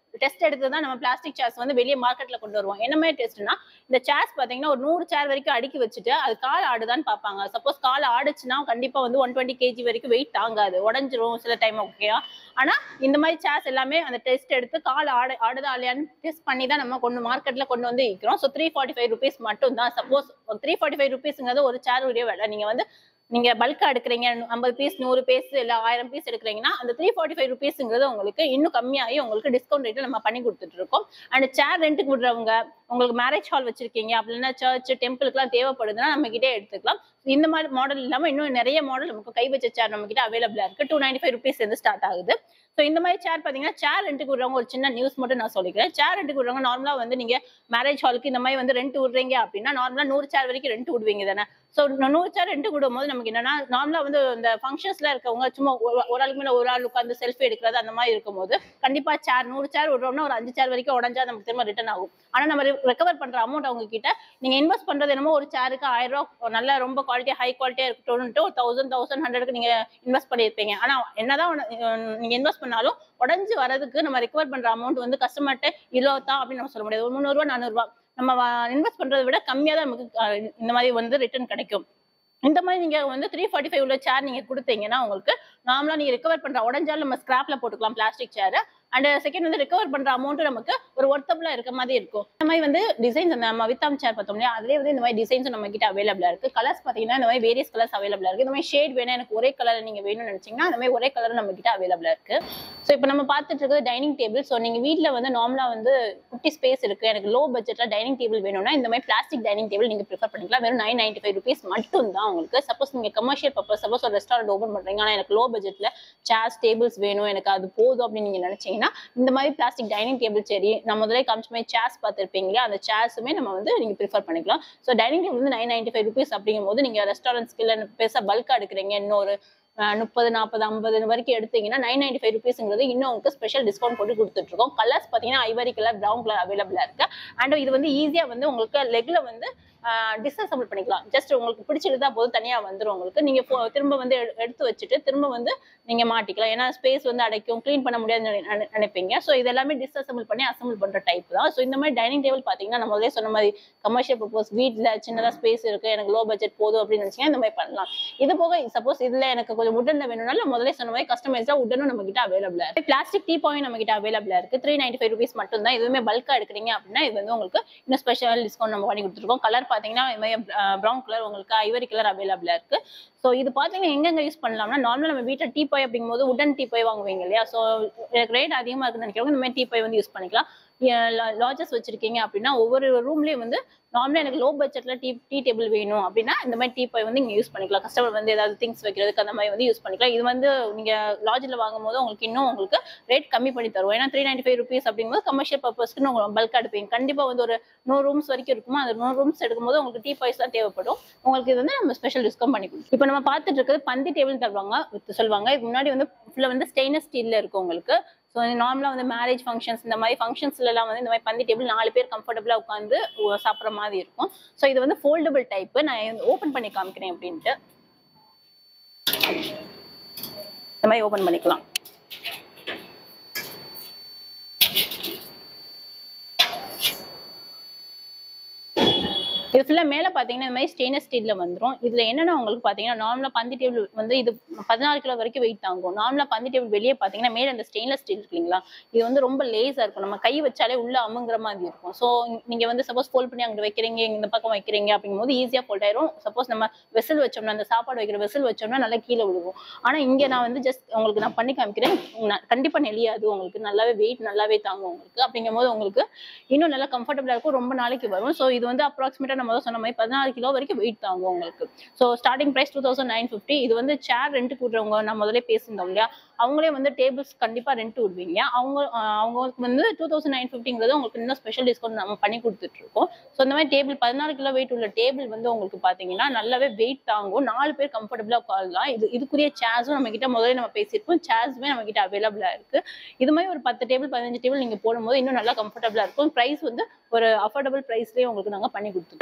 டெஸ்ட் எடுத்து தான் நம்ம பிளாஸ்டிக் சேர்ஸ் வந்து வெளியே மார்க்கெட்ல கொண்டு வருவோம் என்ன மாதிரி டெஸ்ட்னா இந்த சேர்ஸ் பாத்தீங்கன்னா ஒரு நூறு சேர் வரைக்கும் அடுக்கி வச்சுட்டு அது கால் ஆடுதான்னு பார்ப்பாங்க சப்போஸ் கால் ஆடுச்சுன்னா கண்டிப்பா வந்து ஒன் டுவெண்ட்டி கேஜி வரைக்கும் வெயிட் தாங்காது உடஞ்சிரும் சில டைம் ஓகேயா ஆனா இந்த மாதிரி சேர்ஸ் எல்லாமே அந்த டெஸ்ட் எடுத்து கால் ஆடு ஆடுதா இல்லையான்னு டெஸ்ட் பண்ணி தான் நம்ம கொண்டு மார்க்கெட்ல கொண்டு வந்து விற்கிறோம் so three forty five rupees மட்டும் தான் சப்போஸ் த்ரீ ஃபார்ட்டி ஃபைவ் ருபீஸ்ங்கிறது ஒரு சேர் உடைய விலை நீங்க வந்து நீங்க பல்கா எடுக்கிறீங்க ஐம்பது பீஸ் நூறு பீஸ் இல்ல ஆயிரம் பீஸ் எடுக்கிறீங்கன்னா அந்த த்ரீ ஃபார்ட்டி ஃபைவ் ருபீஸ்ங்கிறது உங்களுக்கு இன்னும் கம்மியாகி உங்களுக்கு டிஸ்கவுண்ட் ரேட்ல நம்ம பண்ணி கொடுத்துட்டு இருக்கோம் அண்ட் சேர் ரெண்ட்டுக்கு விடுறவங்க உங்களுக்கு மேரேஜ் ஹால் வச்சிருக்கீங்க அப்படின்னா சர்ச் டெம்பிளுக்குலாம் தேவைப்படுதுன்னா நம்ம கிட்டே எடுத்துக்கலாம் இந்த மாதிரி மாடல் இல்லாம இன்னும் நிறைய மாடல் நமக்கு கை வச்ச சேர் நம்ம கிட்ட அவைலபிளா இருக்கு டூ நைன்டி ஃபைவ் ருபீஸ் இருந்து ஸ்டார்ட் ஆகுது ஸோ இந்த மாதிரி சேர் பாத்தீங்கன்னா சேர் ரெண்டுக்கு விடுறவங்க ஒரு சின்ன நியூஸ் மட்டும் நான் சொல்லிக்கிறேன் சேர் ரெண்டுக்கு விடுறவங்க நார்மலா வந்து நீங்க மேரேஜ் ஹாலுக்கு இந்த மாதிரி வந்து ரெண்ட் விடுறீங்க அப்படின்னா நார்மலா நூறு சேர் வரைக்கும் ரெண்ட் விடுவீங்க தானே ஸோ நூறு சேர் ரெண்ட் விடும்போது நமக்கு என்னன்னா நார்மலா வந்து இந்த ஃபங்க்ஷன்ஸ்ல இருக்கவங்க சும்மா ஒரு ஒரு ஆளுக்கு மேல ஒரு ஆள் உட்காந்து செல்ஃபி எடுக்கிறது அந்த மாதிரி இருக்கும்போது கண்டிப்பா சேர் நூறு சேர் விடுறோம்னா ஒரு அஞ்சு சேர் வரைக்கும் உடஞ்சா நமக்கு திரும்ப ரிட்டர்ன் ஆகும் ஆனா நம்ம ரெக்கவர் பண்ற அமௌண்ட் அவங்க கிட்ட நீங்க இன்வெஸ்ட் பண்றது என்னமோ ஒரு சேருக்கு ஆயிரம் ரூபாய் நல்ல ரொம்ப குவாலிட்டி ஹை குவாலிட்டியா இருக்கட்டும்ட்டு ஒரு தௌசண்ட் தௌசண்ட் ஹண்ட்ரடுக்கு நீங்க இன்வெஸ்ட் பண்ணியிருப்பீங்க ஆனா என்னதான் உன- அஹ் நீங்க இன்வெஸ்ட் பண்ணாலும் உடஞ்சு வரதுக்கு நம்ம ரெக்கவர் பண்ற அமௌண்ட் வந்து கஸ்டமர்கிட்ட இவ்வளோ தான் அப்படின்னு நம்ம சொல்ல முடியாது ஒரு முந்நூறுவா நானூறுவா நம்ம இன்வெஸ்ட் பண்றதை விட கம்மியா தான் நமக்கு அஹ், இந்த மாதிரி வந்து ரிட்டர்ன் கிடைக்கும் இந்த மாதிரி நீங்க வந்து த்ரீ ஃபார்ட்டி ஃபைவ் உள்ள சேர் நீங்க கொடுத்தீங்கன்னா உங்களுக்கு நார்மலா நீங்க ரெக்கவர் பண்ற உடஞ்சாலும் நம்ம ஸ்கிராப்ல போட்டுக்கலாம் பிளாஸ்டிக் சேர் அண்ட் செகண்ட் வந்து ரெக்கவர் பண்ற அமௌண்ட் நமக்கு ஒரு ஒர்த்தபிளா இருக்க மாதிரி இருக்கும் இந்த மாதிரி வந்து டிசைன்ஸ் அந்த நம்ம வித்தாம் சேர் பார்த்தோம் இல்லையா அதுலேயே வந்து இந்த மாதிரி டிசைன்ஸ் நம்ம கிட்ட அவைலபிளா இருக்கு கலர்ஸ் பாத்தீங்கன்னா இந்த மாதிரி வேரியஸ் கலர்ஸ் அவைலபிளா இருக்கு இந்த மாதிரி ஷேட் வேணும் எனக்கு ஒரே கலர் நீங்க வேணும்னு நினைச்சீங்கன்னா அந்த மாதிரி ஒரே கலர் நம்ம கிட்ட அவைலபிளா இருக்கு ஸோ இப்போ நம்ம பார்த்துட்டு இருக்கிறது டைனிங் டேபிள் ஸோ நீங்க வீட்ல வந்து நார்மலா வந்து குட்டி ஸ்பேஸ் இருக்கு எனக்கு லோ பட்ஜெட்ல டைனிங் டேபிள் வேணும்னா இந்த மாதிரி பிளாஸ்டிக் டைனிங் டேபிள் நீங்க ப்ரிஃபர் பண்ணிக்கலாம் வெறும் நைன் நைன்டி ஃபைவ் ருபீஸ் மட்டும் தான் உங்களுக்கு சப்போஸ் நீங்க கமர்ஷியல் பர்பஸ் சப்போஸ் ஒரு ரெஸ்டாரண்ட் ஓப்பன் பண்றீங்க ஆனா எனக்கு லோ பட்ஜெட்ல சேர்ஸ் டேபிள்ஸ் வேணும் எனக்கு அது போதும் அப்படின்னு நீங்க நினைச்சீங்கன்னா இந்த மாதிரி பிளாஸ்டிக் டைனிங் டேபிள் சரி நான் முதல்ல காமிச்ச மாதிரி சேர்ஸ் பார்த்துருப்பீங்க இல்லையா அந்த சேர்ஸுமே நம்ம வந்து நீங்க ப்ரிஃபர் பண்ணிக்கலாம் ஸோ டைனிங் டேபிள் வந்து நைன் நைன்டி ஃபைவ் ருபீஸ் அப்படிங்கும் போது நீங்க ரெஸ்டாரண்ட்ஸ்க்கு இல்லை பெருசாக பல்கா எடுக்கிறீங்க இன்னொரு முப்பது நாற்பது ஐம்பது வரைக்கும் எடுத்தீங்கன்னா நைன் நைன்டி ஃபைவ் ருபீஸ்ங்கிறது இன்னும் உங்களுக்கு ஸ்பெஷல் டிஸ்கவுண்ட் போட்டு கொடுத்துட்டு இருக்கோம் கலர்ஸ் பார்த்தீங்கன்னா ஐவரி கலர் ப்ரௌன் கலர் அவைலபிளா இருக்கு அண்ட் இது வந்து ஈஸியா வந்து உங்களுக்கு லெக்ல வந்து டிஸ்அசம்பிள் பண்ணிக்கலாம் ஜஸ்ட் உங்களுக்கு பிடிச்சிருந்தா போதும் தனியா வந்துரும் உங்களுக்கு நீங்க போ- திரும்ப வந்து எடு- எடுத்து வச்சுட்டு திரும்ப வந்து நீங்க மாட்டிக்கலாம் ஏன்னா ஸ்பேஸ் வந்து அடைக்கும் க்ளீன் பண்ண முடியாதுன்னு நினை- நினை- நினைப்பீங்க ஸோ இது எல்லாமே டிஸ்அசம்பிள் பண்ணி அசம்பிள் பண்ற டைப் தான் ஸோ இந்த மாதிரி டைனிங் டேபிள் பாத்தீங்கன்னா நம்ம முதல்ல சொன்ன மாதிரி கமர்ஷியல் பர்பஸ் வீட்ல சின்னதா ஸ்பேஸ் இருக்கு எனக்கு லோ பட்ஜெட் போதும் அப்படின்னு நினைச்சீங்கன்னா இந்த மாதிரி பண்ணலாம் இது போக சப்போஸ் இதுல எனக்கு கொஞ்சம் உடன்ல வேணும்னாலும் முதல்ல சொன்ன மாதிரி கஸ்டமைஸா உடனும் நம்ம கிட்ட அவைலபிளா இருக்கு பிளாஸ்டிக் டீ பாயிண்ட் நம்ம கிட்ட அவைலபிளா இருக்கு த்ரீ நைன்டி ஃபைவ் ருபீஸ் மட்டும் தான் இதுவுமே பல்கா எடுக்கிறீங்க அப்படின்னா இது வந்து உங்களுக்கு இன்னும் ஸ்பெஷல் டிஸ்கவுண்ட் நம்ம பண்ணி கொடுத்துருக்கோம் கலர் பாத்தீங்கன்னா இது மாதிரி ப்ரௌன் கலர் உங்களுக்கு ஐவரி கலர் அவைலபிளா இருக்கு ஸோ இது பாத்தீங்கன்னா எங்கெங்க யூஸ் பண்ணலாம்னா நார்மலா நம்ம வீட்டில் டீ பாய் அப்படிங்கும்போது உடன் டீ பாய் வாங்குவீங்க இல்லையா ஸோ எனக்கு ரேட் அதிகமா இருக்குன்னு நினைக்கிறவங்க இந்த மாதிரி டீ பாய் வந்து யூஸ் பண்ணிக்கலாம் லாஜஸ் வச்சிருக்கீங்க அப்படின்னா ஒவ்வொரு ரூம்லயும் வந்து நார்மலா எனக்கு லோ பட்ஜெட்ல டீ டீ டேபிள் வேணும் அப்படின்னா இந்த மாதிரி டீ பாய் வந்து நீங்க யூஸ் பண்ணிக்கலாம் கஸ்டமர் வந்து ஏதாவது திங்ஸ் வைக்கிறதுக்கு அந்த மாதிரி வந்து யூஸ் பண்ணிக்கலாம் இது வந்து நீங்க லாட்ஜில் வாங்கும் போது உங்களுக்கு இன்னும் உங்களுக்கு ரேட் கம்மி பண்ணி தருவோம் ஏன்னா த்ரீ நைன்டி ஃபைவ் ருபீஸ் அப்படிங்கும்போது கமர்ஷியல் பர்பஸ்க்கு உங்களுக்கு பல்க் எடுப்பீங்க கண்டிப்பா வந்து ஒரு நூறு ரூம்ஸ் வரைக்கும் இருக்குமா அந்த நூறு ரூம்ஸ் எடுக்கும்போது உங்களுக்கு டீ பாய்ஸ் தான் தேவைப்படும் உங்களுக்கு இது வந்து நம்ம ஸ்பெஷல் டிஸ்கவுண்ட் பண்ணி கொடுக்கும் இப்போ நம்ம பார்த்துட்டு இருக்கிறது பந்தி டேபிள் தருவாங்க with சொல்லுவாங்க இது முன்னாடி வந்து ஃபுல்லாக வந்து ஸ்டெயின்லெஸ் ஸ்டீல்ல இருக்கும் உங்களுக்கு ஸோ நார்மலாக வந்து மேரேஜ் ஃபங்க்ஷன்ஸ் இந்த மாதிரி ஃபங்க்ஷன்ஸ்ல எல்லாம் வந்து இந்த மாதிரி பந்தி டேபிள் நாலு பேர் கம்ஃபர்டபுளாக உட்காந்து சாப்பிட்ற மாதிரி இருக்கும் ஸோ இது வந்து ஃபோல்டபுள் டைப்பு நான் ஓப்பன் பண்ணி காமிக்கிறேன் அப்படின்ட்டு இந்த மாதிரி ஓப்பன் பண்ணிக்கலாம் இது ஃபுல்லா மேல பாத்தீங்கன்னா இந்த மாதிரி ஸ்டெயின்லெஸ் ஸ்டீல்ல வந்துரும் இதுல என்னன்னா உங்களுக்கு பாத்தீங்கன்னா நார்மலா பந்தி டேபிள் வந்து இது பதினாறு கிலோ வரைக்கும் வெயிட் தாங்கும் நார்மலா பந்தி டேபிள் வெளியே பாத்தீங்கன்னா மேல இந்த ஸ்டெயின்லெஸ் ஸ்டீல் இருக்கு இல்லைங்களா இது வந்து ரொம்ப லேஸா இருக்கும் நம்ம கை வச்சாலே உள்ள அமுங்குற மாதிரி இருக்கும் ஸோ நீங்க வந்து சப்போஸ் ஃபோல்ட் பண்ணி அங்க வைக்கிறீங்க இந்த பக்கம் வைக்கிறீங்க அப்படிங்கும்போது ஈஸியா ஃபோல்ட் ஆயிரும் சப்போஸ் நம்ம வெசல் வச்சோம்னா அந்த சாப்பாடு வைக்கிற வெசல் வச்சோம்னா நல்லா கீழே விழுகும் ஆனா இங்க நான் வந்து ஜஸ்ட் உங்களுக்கு நான் பண்ணி காமிக்கிறேன் ந- கண்டிப்பா நெளியாது உங்களுக்கு நல்லாவே வெயிட் நல்லாவே தாங்கும் உங்களுக்கு அப்படிங்கும்போது உங்களுக்கு இன்னும் நல்லா கம்ஃபர்டபுளா இருக்கும் ரொம்ப நாளைக்கு வரும் ஸோ இது வந்து அப்ராக்சிமேட்டா நம்ம தான் சொன்ன மாதிரி பதினாறு கிலோ வரைக்கும் வெயிட் தாங்கும் உங்களுக்கு so starting price two thousand nine fifty இது வந்து சேர் ரெண்ட் விடுறவங்க நான் முதல்ல பேசியிருந்தோம் இல்லையா அவங்களே வந்து டேபிள்ஸ் கண்டிப்பா ரெண்ட் விடுவீங்க அவங்க அஹ் அவங்களுக்கு வந்து டூ தௌசண்ட் நைன் ஃபிஃப்டிங்கிறது உங்களுக்கு இன்னும் ஸ்பெஷல் டிஸ்கவுண்ட் நம்ம பண்ணி கொடுத்துட்டு இருக்கோம் ஸோ இந்த மாதிரி டேபிள் பதினாறு கிலோ வெயிட் உள்ள டேபிள் வந்து உங்களுக்கு பாத்தீங்கன்னா நல்லாவே வெயிட் தாங்கும் நாலு பேர் கம்ஃபர்டபுளா உட்காரலாம் இது இதுக்குரிய சேர்ஸும் நம்ம கிட்ட முதல்ல நம்ம பேசியிருப்போம் சேர்ஸுமே நம்ம கிட்ட அவைலபிளா இருக்கு இது மாதிரி ஒரு பத்து டேபிள் பதினஞ்சு டேபிள் நீங்க போடும்போது இன்னும் நல்லா கம்ஃபர்டபுளா இருக்கும் பிரைஸ் வந்து ஒரு அஃபோர்டபுள் பிரைஸ்லயே உங்களுக்கு நாங்க பண்ணி கொடுத்துருவோம்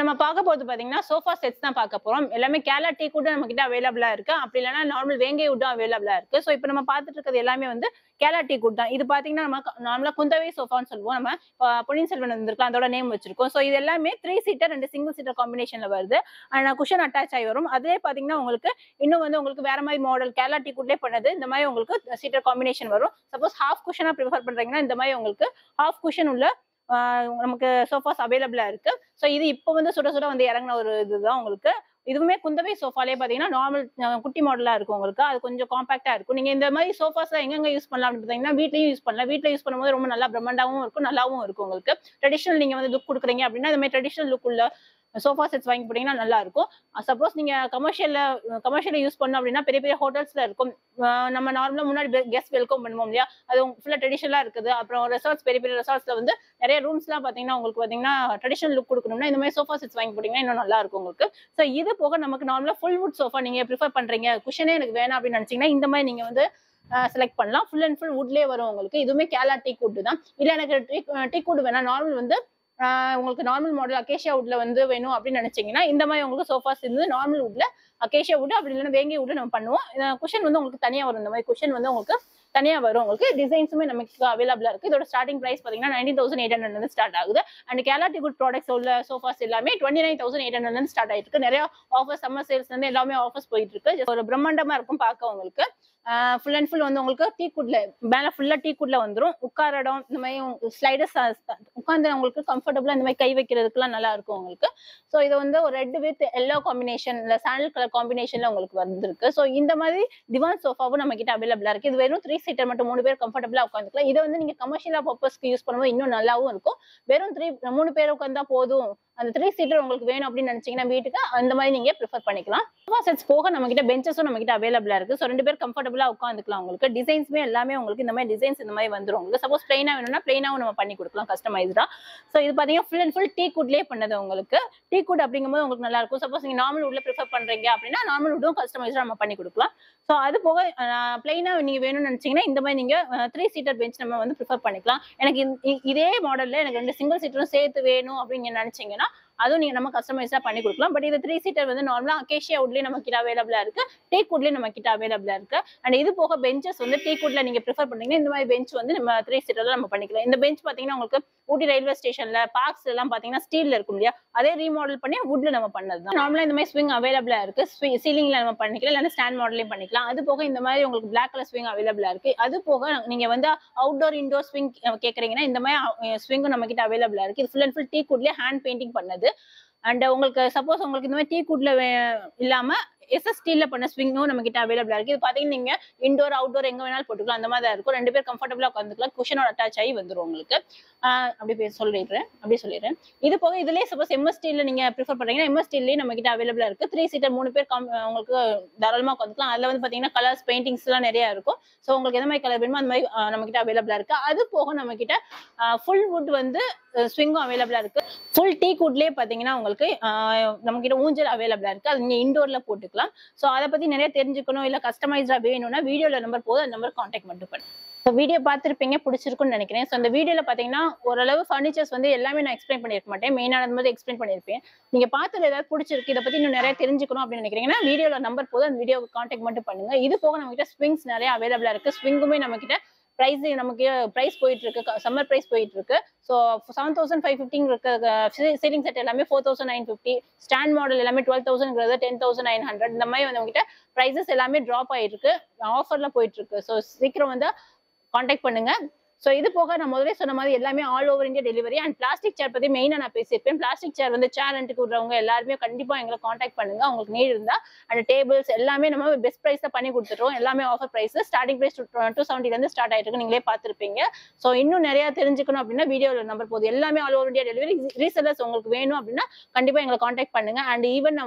நம்ம பார்க்க போறது பாத்தீங்கன்னா சோஃபா செட்ஸ் தான் பார்க்க போறோம் எல்லாமே கேலா டீ கூட நம்ம கிட்ட அவைலபிளா இருக்கு அப்படி இல்லைன்னா நார்மல் வேங்கை வுட்டும் அவைலபிளா இருக்கு ஸோ இப்போ நம்ம பார்த்துட்டு இருக்கிறது எல்லாமே வந்து கேலா டீ குட் தான் இது பாத்தீங்கன்னா நம்ம நார்மலா குந்தவை சோஃபான்னு சொல்லுவோம் நம்ம அஹ், பொன்னியின் செல்வன் வந்திருக்கலாம் அதோட நேம் வச்சிருக்கோம் ஸோ இது எல்லாமே த்ரீ சீட்டர் ரெண்டு சிங்கிள் சீட்டர் காம்பினேஷன்ல வருது அண்ட் குஷன் அட்டாச் ஆகி வரும் அதே பாத்தீங்கன்னா உங்களுக்கு இன்னும் வந்து உங்களுக்கு வேற மாதிரி மாடல் கேலா டீ குட்லேயே பண்ணது இந்த மாதிரி உங்களுக்கு சீட்டர் காம்பினேஷன் வரும் சப்போஸ் ஹாஃப் குஷனா ப்ரிஃபர் பண்றீங்கன்னா இந்த மாதிரி உங்களுக்கு ஹாஃப் குஷன் உள்ள ஆஹ் நமக்கு சோஃபாஸ் அவைலபிளா இருக்கு ஸோ இது இப்போ வந்து சுட சுட வந்து இறங்கின ஒரு இதுதான் உங்களுக்கு இதுவுமே குந்தவை சோஃபாலே பாத்தீங்கன்னா நார்மல் குட்டி மாடலா இருக்கும் உங்களுக்கு அது கொஞ்சம் காம்பாக்டா இருக்கும் நீங்க இந்த மாதிரி சோஃபாஸ் எங்கெங்க யூஸ் பண்ணலாம் அப்படின்னு பாத்தீங்கன்னா வீட்லயும் யூஸ் பண்ணலாம் வீட்ல யூஸ் பண்ணும்போது ரொம்ப நல்லா பிரம்மாண்டாவும் இருக்கும் நல்லாவும் இருக்கும் உங்களுக்கு ட்ரெடிஷனல் நீங்க வந்து லுக் கொடுக்குறீங்க அப்படின்னா இந்த மாதிரி ட்ரெடிஷனல் லுக் உள்ள சோஃபா செட்ஸ் வாங்கி போட்டீங்கன்னா நல்லா இருக்கும் சப்போஸ் நீங்க கமர்ஷியல்ல கமர்ஷியலா யூஸ் பண்ணோம் அப்படின்னா பெரிய பெரிய ஹோட்டல்ஸ்ல இருக்கும் அஹ் நம்ம நார்மலா முன்னாடி கெஸ்ட் வெல்கம் பண்ணுவோம் இல்லையா அது ஃபுல்லா ட்ரெடிஷனலா இருக்குது அப்புறம் ரெசார்ட்ஸ் பெரிய பெரிய ரெசார்ட்ஸ்ல வந்து நிறைய ரூம்ஸ்லாம் பாத்தீங்கன்னா உங்களுக்கு பாத்தீங்கன்னா ட்ரெடிஷனல் லுக் கொடுக்கணும்னா இந்த மாதிரி சோஃபா செட்ஸ் வாங்கி போட்டீங்கன்னா இன்னும் நல்லா இருக்கும் உங்களுக்கு ஸோ இது போக நமக்கு நார்மலா ஃபுல் வுட் சோஃபா நீங்க ப்ரிஃபர் பண்றீங்க குஷனே எனக்கு வேணாம் அப்படின்னு நினைச்சீங்கன்னா இந்த மாதிரி நீங்க வந்து செலக்ட் பண்ணலாம் ஃபுல் அண்ட் ஃபுல் வுட்லேயே வரும் உங்களுக்கு இதுவுமே கேலா டீ குட் தான் இல்ல எனக்கு டீ டீ குட் வேணாம் நார்மல் வந்து ஆஹ் உங்களுக்கு நார்மல் மாடல் அகேஷியா வுட்ல வந்து வேணும் அப்படின்னு நினைச்சீங்கன்னா இந்த மாதிரி உங்களுக்கு சோஃபாஸ் இருந்து நார்மல் வுட்ல அகேஷியா வுட் அப்படி இல்லைன்னா வேங்கை வுட் நம்ம பண்ணுவோம் குஷன் வந்து உங்களுக்கு தனியா வரும் இந்த மாதிரி குஷன் வந்து உங்களுக்கு தனியா வரும் உங்களுக்கு டிசைன்ஸுமே நமக்கு அவைலபிளா இருக்கு இதோட ஸ்டார்டிங் பிரைஸ் பாத்தீங்கன்னா நைன்டீன் தௌசண்ட் எயிட் ஹண்ட்ரட் வந்து ஸ்டார்ட் ஆகுது அண்ட் கேலாட்டி குட் ப்ராடக்ட்ஸ் உள்ள சோஃபாஸ் எல்லாமே twenty nine thousand eight hundred வந்து ஸ்டார்ட் ஆயிட்டு இருக்கு நிறைய ஆஃபர்ஸ் சம்மர் சேல்ஸ் வந்து எல்லாமே ஆஃபர்ஸ் போயிட்டு இருக்கு ஒரு பிரம்மாண்டமா இருக்கும் பார்க்க உங்களுக்கு ஃபுல் அண்ட் ஃபுல் வந்து உங்களுக்கு டீ குட்ல மேல ஃபுல்லா டீ குட்ல வந்துரும் உட்கார இடம் இந்த மாதிரி ஸ்லைடர்ஸ் உட்காந்து உங்களுக்கு கம்ஃபர்டபுளா இந்த மாதிரி கை வைக்கிறதுக்குலாம் நல்லா இருக்கும் உங்களுக்கு ஸோ இது வந்து ஒரு ரெட் வித் எல்லோ காம்பினேஷன் இல்ல சாண்டல் கலர் காம்பினேஷன்ல உங்களுக்கு வந்திருக்கு ஸோ இந்த மாதிரி திவான் சோஃபாவும் நம்ம கிட்ட அவைலபிளா இருக்கு இது வெறும் த்ரீ சீட்டர் மட்டும் மூணு பேர் கம்ஃபர்டபுளா உட்காந்துக்கலாம் இதை வந்து நீங்க கமர்ஷியலா பர்பஸ்க்கு யூஸ் பண்ணும்போது இன்னும் நல்லாவும் இருக்கும் வெறும் த்ரீ மூணு பேர் உட்காந்தா போதும் அந்த த்ரீ சீட்டர் உங்களுக்கு வேணும் அப்படின்னு நினைச்சீங்கன்னா வீட்டுக்கு அந்த மாதிரி நீங்க ப்ரிஃபர் பண்ணிக்கலாம் சோஃபா செட்ஸ் போக நம்ம கிட்ட பெஞ்சஸும் நம்ம கிட்ட அவைலபிளா இருக்கு ஸோ ரெண்டு பேர் கம்ஃபர்டபுளா உட்காந்துக்கலாம் உங்களுக்கு டிசைன்ஸ்மே எல்லாமே உங்களுக்கு இந்த மாதிரி டிசைன்ஸ் இந்த மாதிரி வந்துரும் உங்களுக்கு சப்போஸ் பிளைனா வேணும்னா பிளைனாவும் நம்ம பண்ணி கொடுக்கலாம் கஸ்டமைஸ்டா ஸோ இது பாத்தீங்கன்னா ஃபுல் அண்ட் ஃபுல் டீ குட்லேயே பண்ணது உங்களுக்கு டீ குட் அப்படிங்கும்போது உங்களுக்கு நல்லா இருக்கும் சப்போஸ் நீங்க நார்மல் உட்ல ப்ரிஃபர் பண்றீங்க அப்படின்னா நார்மல் உட்டும் கஸ்டமைஸ்டா நம்ம பண்ணி கொடுக்கலாம் ஸோ அது போக பிளைனா நீங்க வேணும்னு நினைச்சீங்கன்னா இந்த மாதிரி நீங்க த்ரீ சீட்டர் பெஞ்ச் நம்ம வந்து ப்ரிஃபர் பண்ணிக்கலாம் எனக்கு இந்த- இ- இதே மாடல்ல எனக்கு ரெண்டு சிங்கிள் சீட்டரும் சேர்த்து வேணும் அப்படின்னு நீங்க நினைச்சீங்கன்னா அதுவும் நீங்க நம்ம கஸ்டமைஸா பண்ணி கொடுக்கலாம் பட் இது த்ரீ சீட்டர் வந்து நார்மலா அகேஷியா வுட்லயே நம்ம கிட்ட அவைலபிளா இருக்கு டீ குட்லயே நம்ம கிட்ட அவைலபிளா இருக்கு அண்ட் இது போக பெஞ்சஸ் வந்து டீ குட்ல நீங்க ப்ரிஃபர் பண்ணீங்கன்னா இந்த மாதிரி பெஞ்ச் வந்து நம்ம த்ரீ சீட்டர்ல நம்ம பண்ணிக்கலாம் இந்த பெஞ்ச் பாத்தீங்கன்னா உங்களுக்கு ஊட்டி ரயில்வே ஸ்டேஷன்ல பார்க்ஸ் எல்லாம் பாத்தீங்கன்னா ஸ்டீல்ல இருக்கும் இல்லையா அதே ரீமாடல் பண்ணி வுட்ல நம்ம பண்ணது தான் நார்மலா இந்த மாதிரி ஸ்விங் அவைலபிளா இருக்கு சீலிங்ல நம்ம பண்ணிக்கலாம் இல்லைன்னா ஸ்டாண்ட் மாடலையும் பண்ணிக்கலாம் அது போக இந்த மாதிரி உங்களுக்கு பிளாக் கலர் ஸ்விங் அவைலபிளா இருக்கு அது போக நீங்க வந்து அவுட்டோர் இன்டோர் ஸ்விங் கேக்குறீங்கன்னா இந்த மாதிரி ஸ்விங்கும் நம்ம கிட்ட அவைலபிளா இருக்கு இது ஃபுல் அண்ட் ஃபுல் டீ குட்லயே ஹேண்ட் பெயிண்டிங் பண்ணது அண்ட் உங்களுக்கு சப்போஸ் உங்களுக்கு இந்த மாதிரி டீ குட்ல இல்லாம எஸ்எஸ் ஸ்டீல்ல பண்ண ஸ்விங்கும் நம்ம கிட்ட அவைலபிளா இருக்கு இது பாத்தீங்கன்னா நீங்க இண்டோர் அவுட்டோர் எங்க வேணாலும் போட்டுக்கலாம் அந்த மாதிரி தான் இருக்கும் ரெண்டு பேர் கம்ஃபர்டபுளா உட்காந்துக்கலாம் குஷனோட அட்டாச் ஆகி வந்துரும் உங்களுக்கு ஆஹ் அப்படி பே- சொல்லிடுறேன் அப்படி சொல்லிடுறேன் இது போக இதுலயே சப்போஸ் எம்எஸ் ஸ்டீல்ல நீங்க ப்ரிஃபர் பண்றீங்கன்னா எம்எஸ் ஸ்டீல்லயே நம்ம கிட்ட அவைலபிளா இருக்கு த்ரீ சீட்டர் மூணு பேர் com- உங்களுக்கு தாராளமா உட்காந்துக்கலாம் அதுல வந்து பாத்தீங்கன்னா கலர்ஸ் பெயிண்டிங்ஸ் எல்லாம் நிறைய இருக்கும் ஸோ உங்களுக்கு எந்த மாதிரி கலர் வேணுமோ அந்த மாதிரி ஆஹ் நம்ம கிட்ட அவைலபிளா இருக்கு அது போக நம்ம கிட்ட ஃபுல் வுட் வந்து ஸ்விங்கும் அவைலபிளா இருக்கு ஃபுல் டீ குட்லயே பாத்தீங்கன்னா உங்களுக்கு ஆஹ் நம்ம கிட்ட ஊஞ்சல் அவைலபிளா இருக்கு அது நீங்க இண்டோர்ல போட்டுக்கலாம் ஸோ அதை பத்தி நிறைய தெரிஞ்சுக்கணும் இல்ல கஸ்டமைஸ்டா வேணும்னா வீடியோல நம்பர் போதும் அந்த நம்பர் கான்டாக்ட் மட்டும் பண்ணு ஸோ வீடியோ பார்த்துருப்பீங்க பிடிச்சிருக்குன்னு நினைக்கிறேன் ஸோ அந்த வீடியோல பாத்தீங்கன்னா ஓரளவு ஃபர்னிச்சர்ஸ் வந்து எல்லாமே நான் எக்ஸ்பிளைன் பண்ணிருக்க மாட்டேன் மெயினானது மாதிரி எக்ஸ்பிளைன் பண்ணிருப்பேன் நீங்க பார்த்ததுல ஏதாவது பிடிச்சிருக்கு இதை பத்தி இன்னும் நிறைய தெரிஞ்சுக்கணும் அப்படின்னு நினைக்கிறீங்கன்னா வீடியோல நம்பர் போதும் அந்த வீடியோ கான்டாக்ட் மட்டும் பண்ணுங்க இது போக நம்ம கிட்ட ஸ்விங்ஸ் நிறைய அவைலபிளா இருக்கு ஸ்விங்குமே நம்ம கிட்ட பிரைஸ் நமக்கு பிரைஸ் போயிட்டு இருக்கு சம்மர் பிரைஸ் போயிட்டு இருக்கு ஸோ செவன் தௌசண்ட் ஃபைவ் ஃபிஃப்டிங் இருக்க சீலிங் செட் எல்லாமே four thousand nine fifty stand model எல்லாமே டுவெல் தௌசண்ட்ங்கிறது டென் தௌசண்ட் நைன் ஹண்ட்ரட் இந்த மாதிரி வந்து உங்ககிட்ட ப்ரைஸஸ் எல்லாமே ட்ராப் ஆயிருக்கு ஆஃபர்ல போயிட்டு இருக்கு ஸோ சீக்கிரம் வந்து காண்டாக்ட் பண்ணுங்க ஸோ இது போக நான் முதல்ல சொன்ன மாதிரி எல்லாமே all over India delivery and plastic chair பத்தி மெயினாக நான் பேசியிருப்பேன் பிளாஸ்டிக் சேர் வந்து சேர் ரெண்டுக்கு விடுறவங்க எல்லாருமே கண்டிப்பா எங்களை காண்டாக்ட் பண்ணுங்க உங்களுக்கு நீட் இருந்தா அண்ட் டேபிள்ஸ் எல்லாமே நம்ம பெஸ்ட் ப்ரைஸ்ல பண்ணி கொடுத்துட்டோம் எல்லாமே offer price starting price two செவன்ட்டில இருந்து ஸ்டார்ட் ஆயிட்டு இருக்கு நீங்களே பார்த்துருப்பீங்க ஸோ இன்னும் நிறைய தெரிஞ்சுக்கணும் அப்படின்னா வீடியோவில் நம்பர் போகுது எல்லாமே all over India delivery resellers உங்களுக்கு வேணும் அப்படின்னா கண்டிப்பா எங்களை காண்டாக்ட் பண்ணுங்க அண்ட் ஈவன்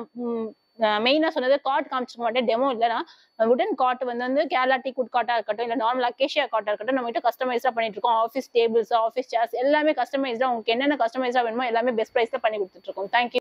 மெயினாக சொன்னது காட் காமிச்சிக்க மாட்டேன் டெமோ இல்லைனா உடன் காட் வந்து வந்து கேரளா டீ குட் காட்டா இருக்கட்டும் இல்லை நார்மல் அக்கேஷியா காட்டா இருக்கட்டும் நம்ம கிட்ட கஸ்டமைஸா பண்ணிட்டு இருக்கோம் ஆஃபீஸ் டேபிள்ஸ் ஆஃபீஸ் சேர்ஸ் எல்லாமே கஸ்டமைஸ்டா உங்களுக்கு என்னென்ன கஸ்டமைஸா வேணுமோ எல்லாமே பெஸ்ட் ப்ரைஸ்ல பண்ணி கொடுத்துட்டு இருக்கோம் தேங்க்யூ